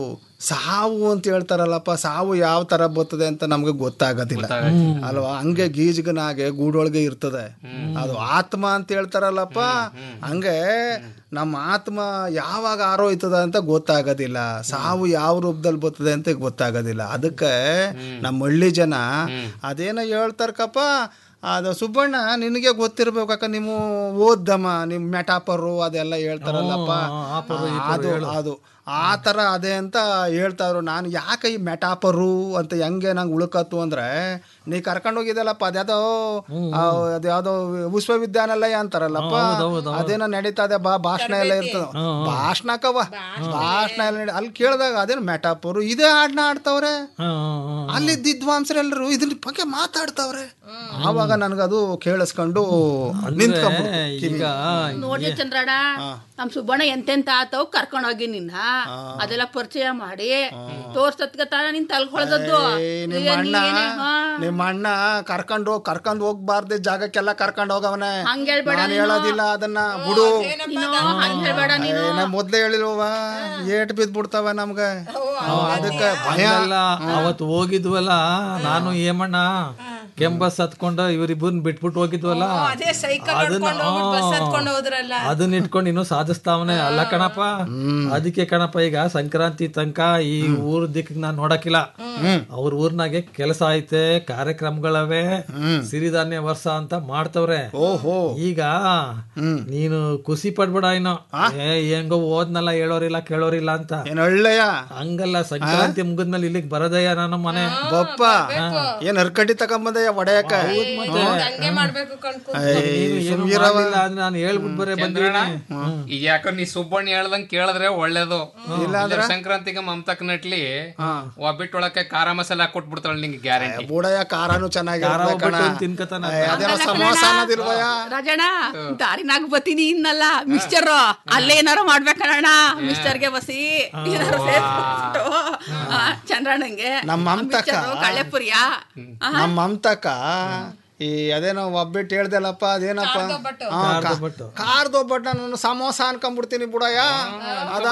ಸಾವು ಅಂತ ಹೇಳ್ತಾರಲ್ಲಪ್ಪ ಸಾವು ಯಾವ ತರ ಬರ್ತದೆ ಅಂತ ನಮ್ಗೆ ಗೊತ್ತಾಗೋದಿಲ್ಲ ಅಲ್ವಾ ಹಂಗೆ ಗೀಜ್ಗನಾಗೆ ಗೂಡೊಳಗೆ ಇರ್ತದೆ ಅದು ಆತ್ಮ ಅಂತ ಹೇಳ್ತಾರಲ್ಲಪ್ಪ ಹಂಗೆ ನಮ್ಮ ಆತ್ಮ ಯಾವಾಗ ಆರೋಯ್ತದ ಅಂತ ಗೊತ್ತಾಗೋದಿಲ್ಲ ಸಾವು ಯಾವ ರೂಪದಲ್ಲಿ ಬರ್ತದೆ ಅಂತ ಗೊತ್ತಾಗೋದಿಲ್ಲ ಅದಕ್ಕೆ ನಮ್ಮ ಹಳ್ಳಿ ಜನ ಅದೇನೋ ಹೇಳ್ತಾರಕಪ್ಪ ಅದು ಸುಬ್ಬಣ್ಣ ನಿನಗೆ ಗೊತ್ತಿರ್ಬೇಕಕ್ಕ ನೀವು ಓದ್ದಮ್ಮ ನಿಮ್ ಮೆಟಾಪರು ಅದೆಲ್ಲ ಹೇಳ್ತಾರಲ್ಲಪ್ಪ ಅದು ಅದು ಆ ಥರ ಅದೇ ಅಂತ ಹೇಳ್ತಾವ್ರು ನಾನು ಯಾಕೆ ಈ ಮೆಟಾಪರು ಅಂತ ಹೆಂಗೆ ನಂಗೆ ಉಳ್ಕತ್ತು ಅಂದ್ರೆ ನೀ ಕರ್ಕೊಂಡು ಹೋಗಿದ್ದಲ್ಲಪ್ಪ ಅದ್ಯಾವುದೋ ಅದ್ಯಾವುದೋ ವಿಶ್ವವಿದ್ಯಾನಿಲಯ ಅಂತಾರಲ್ಲಪ್ಪ ಅದೇನೋ ನಡೀತದೆ ಬಾ ಭಾಷಣ ಎಲ್ಲ ಇರ್ತದ ಭಾಷಣಕ್ಕವ ಭಾಷಣ ಎಲ್ಲ ನಡಿ ಅಲ್ಲಿ ಕೇಳಿದಾಗ ಅದೇನು ಮೆಟಾಪರು ಇದೇ ಹಾಡ್ನ ಆಡ್ತಾವ್ರೆ ಅಲ್ಲಿ ವಿದ್ವಾಂಸರೆಲ್ಲರೂ ಇದ್ರ ಬಗ್ಗೆ ಮಾತಾಡ್ತಾವ್ರೆ ಆವಾಗ ನನಗದು ಕೇಳಿಸ್ಕೊಂಡು ನಿಂತ್ಕೊಂಡ್ಬಿಡ್ತು ಈಗ ನೋಡ್ರಿ ಚಂದ್ರಣ್ಣ ನಮ್ ಸುಬ್ಬಣ್ಣ ಎಂತೆಂತ ಆತವ್ ಕರ್ಕೊಂಡ್ ಹೋಗಿ ನಿನ್ನ ಅದೆಲ್ಲ ಪರಿಚಯ ಮಾಡಿ ತೋರ್ಸತ್ಗ ತಾನ ನಿನ್ ತಲ್ಕೊಳ್ದದ್ದು ಏ, ನಿಮ್ಮ ಅಣ್ಣ ನಿಮ್ಮ ಅಣ್ಣ ಕರ್ಕೊಂಡು ಕರ್ಕೊಂಡು ಹೋಗ್ಬಾರ್ದೆ ಜಾಗಕ್ಕೆಲ್ಲ ಕರ್ಕೊಂಡು ಹೋಗವನೆ ಹಂಗ್ ಹೇಳ್ಬೇಡ ನಾನು ನೀನು. ಹೇಳೋದಿಲ್ಲ ಅದನ್ನ ಬಿಡು ನೀನು ಹಂಗ್ ಹೇಳ್ಬೇಡ ನೀನು ಏ, ನಾ ಮೊದ್ಲೇ ಹೇಳಿಲ್ವ ಏಟ್ ಬಿದ್ ಬಿಡ್ತಾವ ನಮ್ಗೆ ಅದಕ್ಕೆ ಭಯ ಅಲ್ಲ ಅವತ್ತು ಹೋಗಿದ್ವಲ್ಲ ನಾನು ಏಮಣ್ಣ ಕೆಂಬಸ್ ಹತ್ಕೊಂಡು ಇವ್ರಿಬ್ಬರನ್ನ ಬಿಟ್ಬಿಟ್ಟು ಹೋಗಿದ್ವಲ್ಲ ಅದೇ ಸೈಕಲ್ ಅದನ್ನ ಹೊಡ್ಕೊಂಡು ಹೋಗ್ಬಿಟ್ಟು ಬಸ್ ಆ, ಹತ್ಕೊಂಡು ಹೋದ್ರಲ್ಲ ಅದನ್ನ ಇಟ್ಕೊಂಡು ಇನ್ನೂ ಸಾಧಿಸ್ತಾವನೆ ಅಲ್ಲ ಕಣಪ್ಪ ಅದಕ್ಕೆ ಕಣಪ್ಪ ಈಗ ಸಂಕ್ರಾಂತಿ ತನಕ ಈ ಊರ್ ದಿಕ್ಕಿಗೆ ನಾನ್ ನೋಡಕ್ಕಿಲ್ಲ ಅವ್ರ ಊರ್ನಾಗೆ ಕೆಲಸ ಐತೆ ಕಾರ್ಯಕ್ರಮಗಳವೆ ಸಿರಿಧಾನ್ಯ ವರ್ಷ ಅಂತ ಮಾಡ್ತವ್ರೆ ಓಹೋ ಈಗ ನೀನು ಖುಷಿ ಪಡ್ಬೇಡ ಏನೋ ಏ ಹೆಂಗೋ ಓದ್ನಲ್ಲ ಹೇಳೋರಿಲ್ಲ ಕೇಳೋರಿಲ್ಲ ಅಂತ ಏನ್ ಒಳ್ಳೆಯ ಹಂಗಲ್ಲ ಸಂಕ್ರಾಂತಿ ಮುಗಿದ್ಮೇಲೆ ಇಲ್ಲಿಗೆ ಬರೋದಯ್ಯ ನಾನು ಮನೆ ಬಪ್ಪ ಏನ್ ಅರ್ಕಡ್ಡಿ ತಗೊಂಬಂದಯ್ಯ ಒಡೆಯಕ ಹಂಗೆ ಮಾಡ್ಬೇಕು ಕಣ್ಕೊ ನೀನು ಏನು ಮಾಡ್ಲಿಲ್ಲ ಅಂದ್ರೆ ನಾನು ಹೇಳ್ಬಿಟ್ಟು ಬರೇ ಬಂದಿರೋಣ ಈಗ ಯಾಕೋ ನೀ ಸುಬ್ಬಣ್ಣ ಹೇಳ್ದಂಗ್ ಕೇಳಿದ್ರೆ ಒಳ್ಳೇದು ಇಲ್ಲ ಅಂದ್ರೆ? ಇಲ್ಲರ ಸಂಕ್ರಾಂತಿಗೆ ಮಮತಕ್ ನಟ್ಲಿ ಒಬ್ಬಿಟ್ಟೊಳಕ್ಕೆ ಖಾರ ಮಸಾಲ ಹಾಕೊಟ್ಬಿಡ್ತಾಳ ನಿಂಗೆ ಗ್ಯಾರಂಟಿ ಬುಡಯ್ಯ ಖಾರಾನು ಚೆನ್ನಾಗಿ ಖಾರ ಒಬ್ಬಟ್ಟು ಅಂತ ತಿನ್ಕತಾನ ಅದೇನೋ ಸಮೋಸ ಅನ್ನೋದಿಲ್ವಯ್ಯ ರಾಜಣ್ಣ ದಾರಿನಾಗ ಬತ್ತೀನಿ ಇನ್ನಲ್ಲ ಮಿಸ್ಟರ್ ಅಲ್ಲೇ ಏನಾರು ಮಾಡ್ಬೇಕಣ್ಣ ಮಿಸ್ಟರ್ಗೆ ಬಸಿ ಏನಾರು ಸೇರ್ಸ್ಬಿಟ್ಟು ಆ, ಚಂದ್ರಣ್ಣಂಗೆ ನಮ್ಮ ಮಮತಕ್ಕ ಕಳ್ಳೆಪುರಿಯ ನಮ್ಮ ಮಮತಕ್ಕ ಈ ಅದೇನೋ ಒಬ್ಬಿಟ್ಟು ಹೇಳ್ದಲ್ಲಪ್ಪ ಅದೇನಪ್ಪ ಹಾ, ಕಾ- ಕಾರ್ದ ಒಬ್ಬಟ್ಟು ನಾನು ಸಮೋಸ ಅನ್ಕೊಂಡ್ಬಿಡ್ತೀನಿ ಬುಡಯ್ಯ ಅದ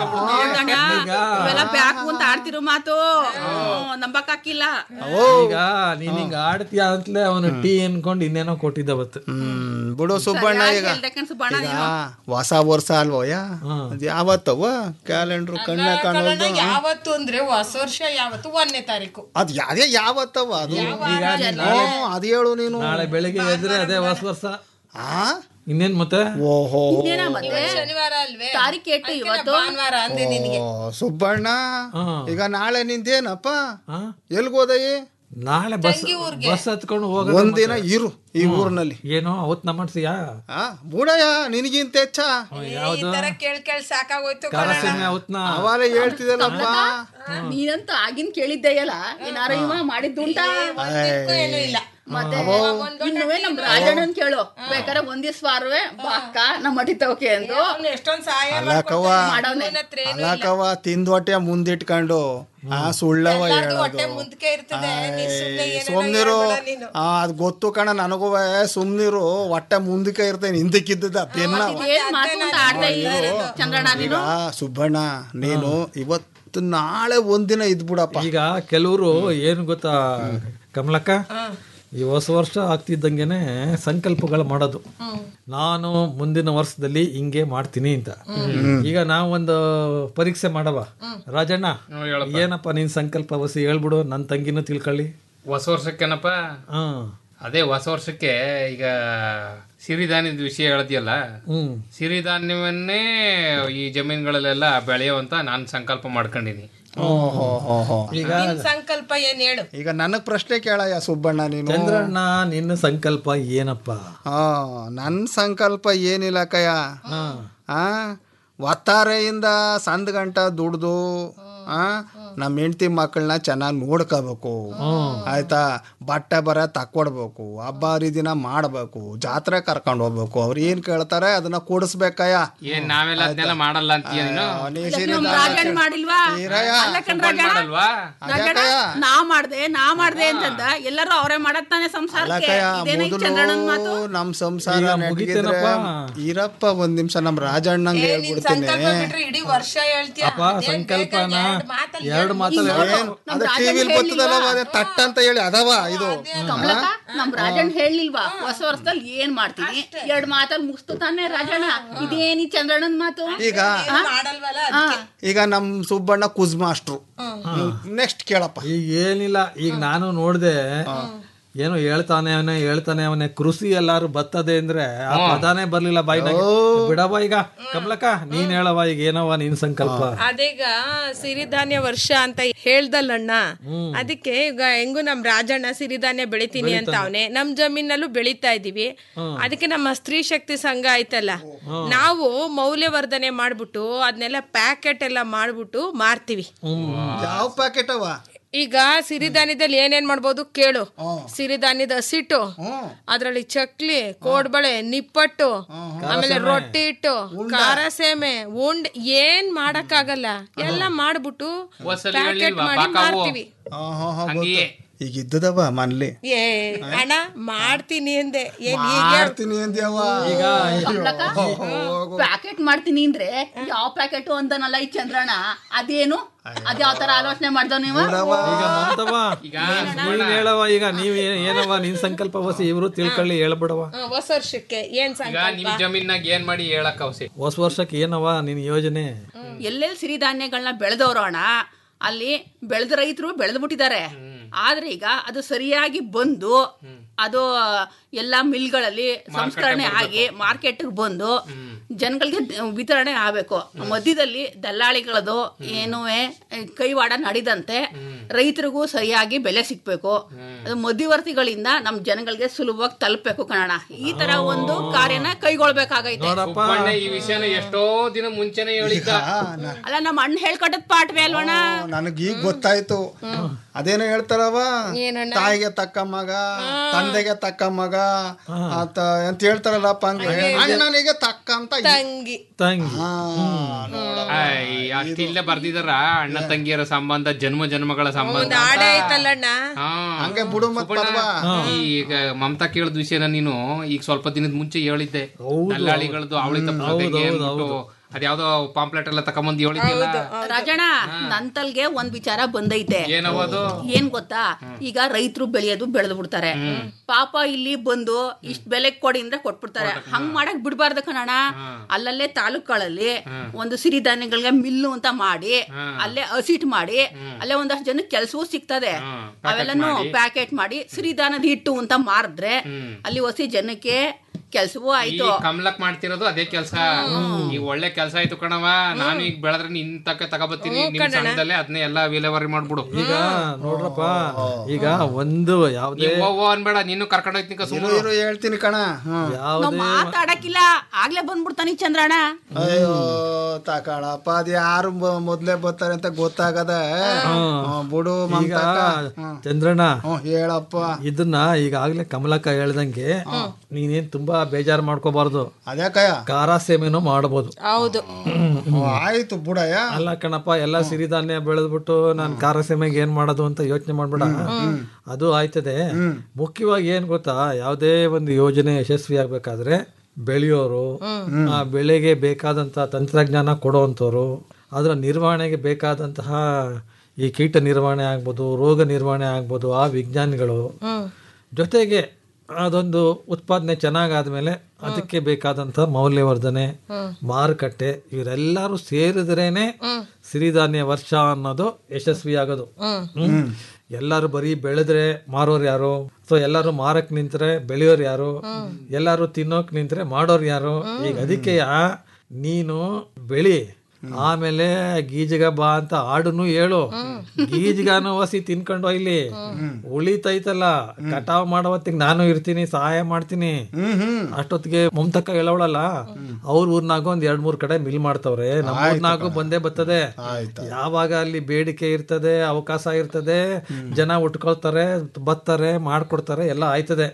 ಇವೆಲ್ಲ ಬ್ಯಾಕು ಅಂತ ಆಡ್ತಿರೋ ಮಾತು ಹ್ಮ್, ನಂಬಕ್ ಹಾಕಿಲ್ಲ ಈಗ ನೀನ್ ಹಿಂಗ ಆಡ್ತೀಯ ಅಂತಲೇ ಅವನು ಟೀ ಅನ್ಕೊಂಡು ಇನ್ನೇನೋ ಕೊಟ್ಟಿದ್ದ ಅವತ್ತು ಹ್ಮ್ ಬಿಡು ಸುಬ್ಬಣ್ಣ ಈಗ ಹೇಳ್ದೆ ಕಣ್ ಸುಬ್ಬಣ್ಣ ಈಗ ನೀನು. ಹೊಸ ವರ್ಷ ಅಲ್ವಯ್ಯ ಅದ್ ಯಾವತ್ತವ ಕ್ಯಾಲೆಂಡ್ರು ಕಣ್ಣ ಕಾಣೋದು ಯಾವತ್ತು ಅಂದ್ರೆ ಹೊಸ ವರ್ಷ ಯಾವತ್ತು ಒಂದನೇ ತಾರೀಕು ಅದ್ ಯಾವ್ದೇ ಯಾವತ್ತವ ಅದು ಈಗ ನೀನ್ ಹ್ಮ್, ಅದ್ ಹೇಳು ನೀನು ನಾಳೆ ಬೆಳಿಗ್ಗೆ ಎದ್ರೆ ಅದೇ ಹೊಸ ವರ್ಷ ಆ ಇನ್ನೇನ್ ಮತ್ತೆ ಓಹೋ ಇನ್ನೇನ ಮತ್ತೆ ಶನಿವಾರ ಅಲ್ವೇ ತಾರೀಖ್ ಎಟ್ಟು ಇವತ್ತು ಭಾನುವಾರ ಅಂದೆ ನಿನಗೆ ಓ, ಸುಬ್ಬಣ್ಣ ಈಗ ನಾಳೆ ನಿಂದೇನಪ್ಪ ಎಲ್ಗೋದಯಿ ನಾಳೆ ಬಸ್ ಬಸ್ ಹತ್ಕೊಂಡು ಹೋಗ ಒಂದಿನ ಇರು ಈ ಊರಿನಲ್ಲಿ ಏನೋ ಅವತ್ ನಮ್ಮಡ್ಸಿಯಾ ಆ ಬುಡಯ್ಯ ನಿನಗಿಂತ ಹೆಚ್ಚ ಈ ತರ ಕೇಳ್ ಕೇಳ್ ಸಾಕಾಗೋಯ್ತು ಕಾರಸೇನೆ ಅವತ್ನ ಅವಾಗಲೇ ಹೇಳ್ತಿದ್ದಲ್ಲಪ್ಪ ನೀನಂತೂ ಆಗಿನ್ ಕೇಳಿದ್ದೆಯಲ್ಲ ಏನಾರ ಇವ ಮಾಡಿದ್ದುಂಟಾ ಏನೂ ಇಲ್ಲ ಮತ್ತೆ ಇನ್ನುವೆ ನಮ್ ರಾಜಣ್ಣನ್ ಕೇಳು ಬೇಕಾದ್ರೆ ಒಂದಿವ್ಸ ವಾರವೇ ಬಾಕ್ಕ ನಮ್ಮ ಮಟಿತವಕೆ ಎಂದು ಅವ್ನು ಎಷ್ಟೊಂದ್ ಸಹಾಯ ಅಲ್ಲಕವ್ವ ಮಾಡವ್ನೆ ಅಲ್ಲಕವ್ವ ತಿಂದ್ ಹೊಟ್ಟೆ ಮುಂದಿಟ್ಕೊಂಡು ಆ ಸುಳ್ಳವ ಹೇಳೋದು ಹೊಟ್ಟೆ ಮುಂದಕ್ಕೆ ಇರ್ತದೆ ನೀನ್ ಸುಮ್ನೆ ಏನೇನೋ ಸುಮ್ನಿರು ಹೇಳ್ಬೇಡ ನೀನು. ಆ ಅದ್ ಗೊತ್ತು ಕಣ ನನಗೂ ಸುಮ್ನಿರು ಹೊಟ್ಟೆ ಮುಂದಕ್ಕೆ ಇರ್ತೇನೆ ಹಿಂದಕ್ಕಿದ್ದದ ಬೆನ್ನ ಏನ್ ಮಾತು ಅಂತ ಆಡ್ತಾ ಇಲ್ಲ ಚಂದ್ರಣ್ಣ ಈಗ ನೀನು ಸುಬ್ಬಣ್ಣ ನೀನು ಇವತ್ತು ನಾಳೆ ಒಂದಿನ ಇದ್ಬಿಡಪ್ಪ ಈಗ ಕೆಲವರು ಏನು ಗೊತ್ತಾ ಕಮಲಕ್ಕ ಈ ಹೊಸ ವರ್ಷ ಆಗ್ತಿದ್ದಂಗೆನೆ ಸಂಕಲ್ಪಗಳು ಮಾಡೋದು ನಾನು ಮುಂದಿನ ವರ್ಷದಲ್ಲಿ ಹಿಂಗೆ ಮಾಡ್ತೀನಿ ಅಂತ ಈಗ ನಾವು ಒಂದು ಪರೀಕ್ಷೆ ಮಾಡವ ರಾಜಣ್ಣ ಏನಪ್ಪ ನಿನ್ ಸಂಕಲ್ಪ ಹೊಸಿ ಹೇಳ್ಬಿಡು ನನ್ನ ತಂಗಿನೂ ತಿಳ್ಕೊಳ್ಳಿ ಹೊಸ ವರ್ಷಕ್ಕೇನಪ್ಪ ಹ್ಮ್ ಅದೇ ಹೊಸ ವರ್ಷಕ್ಕೆ ಈಗ ಸಿರಿಧಾನ್ಯದ ವಿಷಯ ಹೇಳ್ತೀಯಲ್ಲ ಹ್ಮ್ ಸಿರಿಧಾನ್ಯವನ್ನೇ ಈ ಜಮೀನುಗಳಲ್ಲೆಲ್ಲ ಬೆಳೆಯುವಂತ ನಾನು ಸಂಕಲ್ಪ ಮಾಡ್ಕೊಂಡಿನಿ ಈಗ ನಿನ್ ಸಂಕಲ್ಪ ಏನ್ ಹೇಳು ಈಗ ನನಗ್ ಪ್ರಶ್ನೆ ಕೇಳಯ್ಯ ಸುಬ್ಬಣ್ಣ ನೀನು ಚಂದ್ರಣ್ಣ ನಿನ್ನ ಸಂಕಲ್ಪ ಏನಪ್ಪ ಆ ನನ್ನ ಸಂಕಲ್ಪ ಏನಿಲ್ಲ ಕಯ್ಯ ಆ ಒತ್ತಾರೆಯಿಂದ ಸಂದ್ ಗಂಟ ದುಡ್ದು ಆ ನಮ್ಮ ಹೆಂಡತಿ ಮಕ್ಕಳನ್ನ ಚೆನ್ನಾಗಿ ನೋಡ್ಕೋಬೇಕು ಆಯ್ತಾ ಬಟ್ಟೆ ಬರ ತಕ್ಕೊಡ್ಬೇಕು ಹಬ್ಬ ಹರಿದಿನ ಮಾಡ್ಬೇಕು ಜಾತ್ರೆ ಕರ್ಕೊಂಡು ಹೋಗ್ಬೇಕು ಅವ್ರು ಏನ್ ಕೇಳ್ತಾರೆ ಅದನ್ನ ಕೊಡಿಸ್ಬೇಕಯ್ಯ ಏನ್ ನಾವೆಲ್ಲ ಅದನ್ನೆಲ್ಲ ಮಾಡಲ್ಲ ಅಂತೀಯ ನೀನು ನೀ ನಮ್ ಸಿರಿಧಾನ್ಯ ರಾಜಣ್ಣ ಮಾಡಿಲ್ವಾ ಇರಯ್ಯ. ಅಲ್ಲ ಕಣ್ ಸುಬ್ಬಣ್ಣ ರಾಜಣ್ಣ ಮಾಡಲ್ವಾ ರಾಜಣ್ಣ ನಾ ಮಾಡ್ದೆ ನಾ ಮಾಡ್ದೆ ಅಂತಂದ ಎಲ್ಲರೂ ಅವರೇ ಮಾಡತ್ತಾನೆ ಸಂಸಾರಕ್ಕೆ ಅಲ್ಲಕಯ್ಯ ಇದೇನ ಈ ಚಂದ್ರಣ್ಣನ್ ಮಾತು ಮೊದಲು ನಮ್ ಸಂಸಾರ ಈಗ ನೆಟ್ಗಿದ್ರೆ ಮುಗಿತೇನಪ್ಪ? ಇರಪ್ಪ ಒಂದ್ ನಿಮಿಷ ನಮ್ ರಾಜಣ್ಣಂಗೆ ನಿನ್ ಹೇಳ್ಬಿಡ್ತೀನಿ ಸಂಕಲ್ಪ ಬಿಟ್ರೆ ಇಡೀ ವರ್ಷ ಹೇಳ್ತೀಯ ಅಪ್ಪ ಸಂಕಲ್ಪನ ಎರಡು ಮಾತಲ್ಲಿ ಏನ್ ಅದ ಟಿವಿಲ್ ಬರ್ತದಲ್ಲ ಅದೇ ತಟ್ಟ ಅಂತ ಹೇಳಿ ಅದವ ಇದು ಕಮಲಕ್ಕ ನಮ್ ರಾಜಣ್ಣ ಹೇಳಿಲ್ವಾ ಹೊಸ ವರ್ಷದಲ್ಲಿ ಏನ್ ಮಾಡ್ತೀನಿ ಎರಡ್ ಮಾತಲ್ಲಿ ಮುಗಿಸ್ತು ತಾನೆ ರಾಜಣ್ಣ ಇದೇನಿ ಚಂದ್ರಣ್ಣನ್ ಮಾತು ಈಗ ಮಾಡಲ್ವಲ್ಲ ಆ, ಈಗ ನಮ್ ಸುಬ್ಬಣ್ಣ ಕುಜ್ ಮಾಸ್ಟ್ರು ನೆಕ್ಸ್ಟ್ ಕೇಳಪ್ಪ ಈಗ ಏನಿಲ್ಲ ಈಗ ನಾನು ನೋಡ್ದೆ ಏನೋ ಹೇಳ್ತಾನೆ ಅವನೇ ಹೇಳ್ತಾನೆ ಅವನೇ ಕೃಷಿ ಎಲ್ಲಾರು ಬರ್ತದೆ ಅಂದ್ರೆ ಆ ಪದಾನೇ ಬರ್ಲಿಲ್ಲ ಬಾಯಿನಾಗ ಬಿಡವ ಈಗ ಕಮಲಕ್ಕ ನೀನ್ ಹೇಳವ ಈಗ ಏನವ ನಿನ್ ಸಂಕಲ್ಪ ಅದೀಗ ಸಿರಿಧಾನ್ಯ ವರ್ಷ ಅಂತ ಹೇಳ್ದಲ್ಲಣ್ಣ ಅದಕ್ಕೆ ಈಗ ಹೆಂಗು ನಮ್ ರಾಜಣ್ಣ ಸಿರಿಧಾನ್ಯ ಬೆಳಿತೀನಿ ಅಂತ ಅವನೇ ನಮ್ ಜಮೀನಲ್ಲೂ ಬೆಳಿತಾ ಇದೀವಿ ಅದಕ್ಕೆ ನಮ್ಮ ಸ್ತ್ರೀ ಶಕ್ತಿ ಸಂಘ ಐತಲ್ಲ ನಾವು ಮೌಲ್ಯವರ್ಧನೆ ಮಾಡ್ಬಿಟ್ಟು ಅದನ್ನೆಲ್ಲ ಪ್ಯಾಕೆಟ್ ಎಲ್ಲ ಮಾಡ್ಬಿಟ್ಟು ಮಾರ್ತೀವಿ ಯಾವ ಪ್ಯಾಕೆಟ್ ಅವ ಈಗ ಸಿರಿಧಾನ್ಯದಲ್ಲಿ ಏನೇನ್ ಮಾಡ್ಬೋದು ಕೇಳು ಸಿರಿಧಾನ್ಯದ ಹಸಿಟ್ಟು ಅದ್ರಲ್ಲಿ ಚಕ್ಲಿ ಕೋಡ್ಬಳೆ ನಿಪ್ಪಟ್ಟು ಆಮೇಲೆ ರೊಟ್ಟಿ ಇಟ್ಟು ಖಾರ ಸೇಮೆ ಉಂಡ್ ಏನ್ ಮಾಡಕ್ಕಾಗಲ್ಲ ಎಲ್ಲ ಮಾಡ್ಬಿಟ್ಟು ಹೊಸಲಿ ಪ್ಯಾಕೆಟ್ ಹೇಳಿಲ್ವಾ ಮಾಡಿ ಬಾಕಾವು ಮಾರ್ತೀವಿ ಹಂಗೆಯೇ ಈಗ ಇದ್ದದವ ಮನ್ಲಿ ಏ ಅಣ್ಣ ಮಾಡ್ತೀನಿ ಅಂದೆ ಏನ್ ಈಗ ಮಾಡ್ತೀನಿ ಅಂದ್ಯವ ಈಗ ಕಮಲಕ್ಕ ಪ್ಯಾಕೆಟ್ ಮಾಡ್ತೀನಿ ಅಂದ್ರೆ ಯಾವ ಪ್ಯಾಕೆಟ್ ಅಂದನಲ್ಲ ಈ ಚಂದ್ರಣ್ಣ ಅದೇನು ಅದ್ಯಾವ ತರ ಆಲೋಚನೆ ಮಾಡ್ದವ್ ನೀವು ಈಗ ಮಮತವ ನೀನ್ ಹೇಳವ ಈಗ ನೀವ್ ಏ- ಏನವ ನಿನ್ ಸಂಕಲ್ಪ ಹೊಸಿ ಇವ್ರು ತಿಳ್ಕೊಳ್ಳಿ ಹೇಳ್ಬಿಡವ ಹ, ಹೊಸ ವರ್ಷಕ್ಕೆ ಏನ್ ಈಗ ಸಂಕಲ್ಪ ನಿಮ್ ಜಮೀನಾಗ ಏನ್ ಮಾಡಿ ಹೇಳಕ್ ಅವಸಿ ಹೊಸ ವರ್ಷಕ್ಕೆ ಏನವ ನಿನ್ ಯೋಜನೆ ಎಲ್ಲೆಲ್ಲಿ ಸಿರಿಧಾನ್ಯಗಳನ್ನ ಬೆಳೆದವ್ರು ಅಣ್ಣ ಅಲ್ಲಿ ಬೆಳೆದ ರೈತರು ಬೆಳೆದು ಬಿಟ್ಟಿದ್ದಾರೆ ಆದ್ರೆ ಈಗ ಅದು ಸರಿಯಾಗಿ ಬಂದು ಅದು ಎಲ್ಲ ಮಿಲ್ಗಳಲ್ಲಿ ಸಂಸ್ಕರಣೆ ಆಗಿ ಮಾರ್ಕೆಟ್ಗೆ ಬಂದು ಜನಗಳಿಗೆ ವಿತರಣೆ ಆಗಬೇಕು ಮಧ್ಯದಲ್ಲಿ ದಲ್ಲಾಳಿಗಳದು ಏನೂ ಕೈವಾಡ ನಡಿದಂತೆ ರೈತರಿಗೂ ಸರಿಯಾಗಿ ಬೆಲೆ ಸಿಕ್ಬೇಕು ಅದು ಮಧ್ಯವರ್ತಿಗಳಿಂದ ನಮ್ಮ ಜನಗಳಿಗೆ ಸುಲಭವಾಗಿ ತಲುಪಬೇಕು ಕನ್ನಡ ಈ ತರ ಒಂದು ಕಾರ್ಯನ ಕೈಗೊಳ್ಬೇಕಾಗೈತೆ ಸುಬ್ಬಣ್ಣ ಈ ವಿಷಯನ ಎಷ್ಟೋ ದಿನ ಮುಂಚೆನೆ ಹೇಳಿದ್ದ ಅಲ್ಲ ನಮ್ಮ ಅಣ್ಣ ಹೇಳ್ಕೊಟ್ಟದ್ ಪಾಠವೇ ಅಲ್ವಣ್ಣ ನನಗೆ ಈಗ ಗೊತ್ತಾಯ್ತು ಅದೇನೋ ಹೇಳ್ತಾರವ ತಾಯಿಗೆ ತಕ್ಕ ಮಗ ತಂದೆಗೆ ತಕ್ಕ ಮಗ ಆತ ಅಂತ ಹೇಳ್ತಾರಲ್ಲಪ್ಪ ಹಂಗೆ ಅಣ್ಣನಿಗೆ ತಕ್ಕ ಅಂತ ತಂಗಿ ತಂಗಿ ಅಷ್ಟಿಲ್ಲೇ ಬರ್ದಿದಾರ ಅಣ್ಣ ತಂಗಿಯರ ಸಂಬಂಧ ಜನ್ಮ ಜನ್ಮಗಳ ಸಂಬಂಧ ಆಡೇ ಐತಲ್ಲಣ್ಣ ಹಾ. ಹಂಗೆ ಬಿಡು ಮತ್ ಸುಬ್ಬಣ್ಣ, ಈಗ ಮಮತಾ ಕೇಳಿದ ವಿಷಯನ ನೀನು ಈಗ ಸ್ವಲ್ಪ ದಿನದ ಮುಂಚೆ ಹೇಳಿದ್ದೆ ದಲ್ಲಾಳಿಗಳದ್ದು ಅವಳಿ ತಪ್ಪಿಸೋದು ಹೆಂಗೆ ಅಂದ್ಬಿಟ್ಟು ಅದ್ಯಾವ್ದೋ ಪಾಂಪ್ಲೆಟ್ ಎಲ್ಲ ತಕೊಂಬಂದು ಹೇಳಿದ್ಯಲ್ಲ ರಾಜಣ್ಣ ನಂತಲ್ಗೆ ಒಂದ್ ವಿಚಾರ ಬಂದೈತೆ ಏನವದು ಏನ್ ಗೊತ್ತಾ ಈಗ ರೈತರು ಬೆಳೆಯೋದು ಬೆಳೆದು ಬಿಡ್ತಾರೆ ಪಾಪ ಇಲ್ಲಿ ಬಂದು ಇಷ್ಟ ಬೆಲೆ ಕೊಡಿ ಅಂದ್ರೆ ಕೊಟ್ಬಿಡ್ತಾರೆ ಹಂಗ್ ಮಾಡಕ್ ಬಿಡ್ಬಾರ್ದು ಕಣಣ್ಣ ಅಲ್ಲಲ್ಲೇ ತಾಲೂಕುಗಳಲ್ಲಿ ಒಂದು ಸಿರಿಧಾನ್ಯಗಳಿಗೆ ಮಿಲ್ಲು ಅಂತ ಮಾಡಿ ಅಲ್ಲೇ ಹಸಿಟ್ ಮಾಡಿ ಅಲ್ಲೇ ಒಂದಷ್ಟು ಜನಕ್ಕೆ ಕೆಲಸವೂ ಸಿಗ್ತದೆ ಅವೆಲ್ಲನು ಪ್ಯಾಕೆಟ್ ಮಾಡಿ ಸಿರಿಧಾನ್ಯದ ಹಿಟ್ಟು ಅಂತ ಮಾರಿದ್ರೆ ಅಲ್ಲಿ ಹೊಸಿ ಜನಕ್ಕೆ ಕೆಲಸವೂ ಈ ಆಯ್ತು ಕಮಲಕ್ ಮಾಡ್ತಿರೋದು ಅದೇ ಕೆಲಸ ಈ ಒಳ್ಳೆ ಕೆಲಸ ಆಯ್ತು ಕಣವ ನಾನು ಈಗ ಬೆಳೆದ್ರೆ ನಿನ್ ತಕ್ಕ ತಗೋಬತ್ತೀನಿ ನಿಮ್ ಸಂಘದಲ್ಲೇ ಅದನ್ನೇ ಎಲ್ಲ ವಿಲೇವಾರಿ ಮಾಡ್ಬಿಡು ಈಗ ನೋಡ್ರಪ್ಪ ಈಗ ಒಂದು ಯಾವ್ದೇ ಓ ಅನ್ಬೇಡ ನೀನು ಕರ್ಕೊಂಡು ಹೋಯ್ತೀನಿ ಸುಮ್ಮನೆ ಇರು ಹೇಳ್ತೀನಿ ಕಣ ಹ್ಮ್ ನಾವ್ ಮಾತಾಡಕ್ಕಿಲ್ಲ ಆಗ್ಲೇ ಬಂದ್ಬಿಡ್ತಾನಿ ಚಂದ್ರಣ್ಣ ಅಯ್ಯೋ ತಕಳಪ್ಪ ಅದ್ ಯಾರು ಬ- ಮೊದ್ಲೇ ಬರ್ತಾರೆ ಅಂತ ಗೊತ್ತಾಗದ ಹ್ಮ್, ಬಿಡು ಈಗ ಮಮತಾಕ ಚಂದ್ರಣ್ಣ ಹೇಳಪ್ಪ ಇದನ್ನ ಈಗಾಗ್ಲೇ ಕಮಲಕ್ಕ ಹೇಳ್ದಂಗೆ ನೀನೇನ್ ತುಂಬಾ ಬೇಜಾರ್ ಮಾಡ್ಕೋಬಾರ್ದು ಅದೇ ಕಯ ಖಾರ ಸೇಮೆನೂ ಮಾಡಬಹುದು ಹೌದು ಆಯ್ತು ಬುಡಯ್ಯ ಅಲ್ಲ ಕಣಪ್ಪ ಎಲ್ಲ ಸಿರಿಧಾನ್ಯ ಬೆಳೆದ್ಬಿಟ್ಟು ನಾನ್ ಖಾರ ಸೇಮೆಗೆ ಏನ್ ಮಾಡೋದು ಅಂತ ಯೋಚನೆ ಮಾಡ್ಬೇಡ ಅದು ಆಯ್ತದೆ ಮುಖ್ಯವಾಗಿ ಏನ್ ಗೊತ್ತಾ ಯಾವುದೇ ಒಂದು ಯೋಜನೆ ಯಶಸ್ವಿ ಆಗ್ಬೇಕಾದ್ರೆ ಬೆಳೆಯೋರು ಆ ಬೆಳೆಗೆ ಬೇಕಾದಂತ ತಂತ್ರಜ್ಞಾನ ಕೊಡುವಂಥವ್ರು ಅದರ ನಿರ್ವಹಣೆಗೆ ಬೇಕಾದಂತಹ ಈ ಕೀಟ ನಿರ್ವಹಣೆ ಆಗ್ಬೋದು ರೋಗ ನಿರ್ವಹಣೆ ಆಗ್ಬೋದು ಆ ವಿಜ್ಞಾನಿಗಳು ಜೊತೆಗೆ ಅದೊಂದು ಉತ್ಪಾದನೆ ಚೆನ್ನಾಗಾದ್ಮೇಲೆ ಅದಕ್ಕೆ ಬೇಕಾದಂತ ಮೌಲ್ಯವರ್ಧನೆ ಮಾರುಕಟ್ಟೆ ಇವರೆಲ್ಲರೂ ಸೇರಿದ್ರೇನೆ ಸಿರಿಧಾನ್ಯ ವರ್ಷ ಅನ್ನೋದು ಯಶಸ್ವಿ ಆಗೋದು ಹ್ಮ್. ಎಲ್ಲರೂ ಬರೀ ಬೆಳೆದ್ರೆ ಮಾರೋರು ಯಾರು ಸೊ ಎಲ್ಲರೂ ಮಾರಕ್ ನಿಂತ್ರೆ ಬೆಳೆಯೋರು ಯಾರು ಎಲ್ಲರೂ ತಿನ್ನೋಕ್ ನಿಂತ್ರೆ ಮಾಡೋರು ಯಾರು ಈಗ ಅದಕ್ಕೆ ನೀನು ಬೆಳಿ ಆಮೇಲೆ ಗೀಜಗ ಬಾ ಅಂತ ಹಾಡುನು ಹೇಳು ಗೀಜಗಾನು ಹಸಿ ತಿನ್ಕೊಂಡು ಇಲ್ಲಿ ಉಳಿತೈತಲ್ಲ ಕಟಾವ್ ಮಾಡೋ ಹೊತ್ತಿಗೆ ನಾನು ಇರ್ತೀನಿ ಸಹಾಯ ಮಾಡ್ತೀನಿ ಅಷ್ಟೊತ್ತಿಗೆ ಮಮತಕ್ಕ ಹೇಳವಳಲ್ಲ ಅವ್ರ ಊರ್ನಾಗ ಒಂದ್ ಎರಡ್ ಮೂರ್ ಕಡೆ ಮಿಲ್ ಮಾಡ್ತವ್ರೆ ನಮ್ಮ ಊರ್ನಾಗೂ ಬಂದೇ ಬರ್ತದೆ ಯಾವಾಗ ಅಲ್ಲಿ ಬೇಡಿಕೆ ಇರ್ತದೆ ಅವಕಾಶ ಇರ್ತದೆ ಜನ ಉಟ್ಕೊಳ್ತಾರೆ ಬತ್ತಾರೆ ಮಾಡ್ಕೊಡ್ತಾರೆ ಎಲ್ಲ ಆಯ್ತದೆ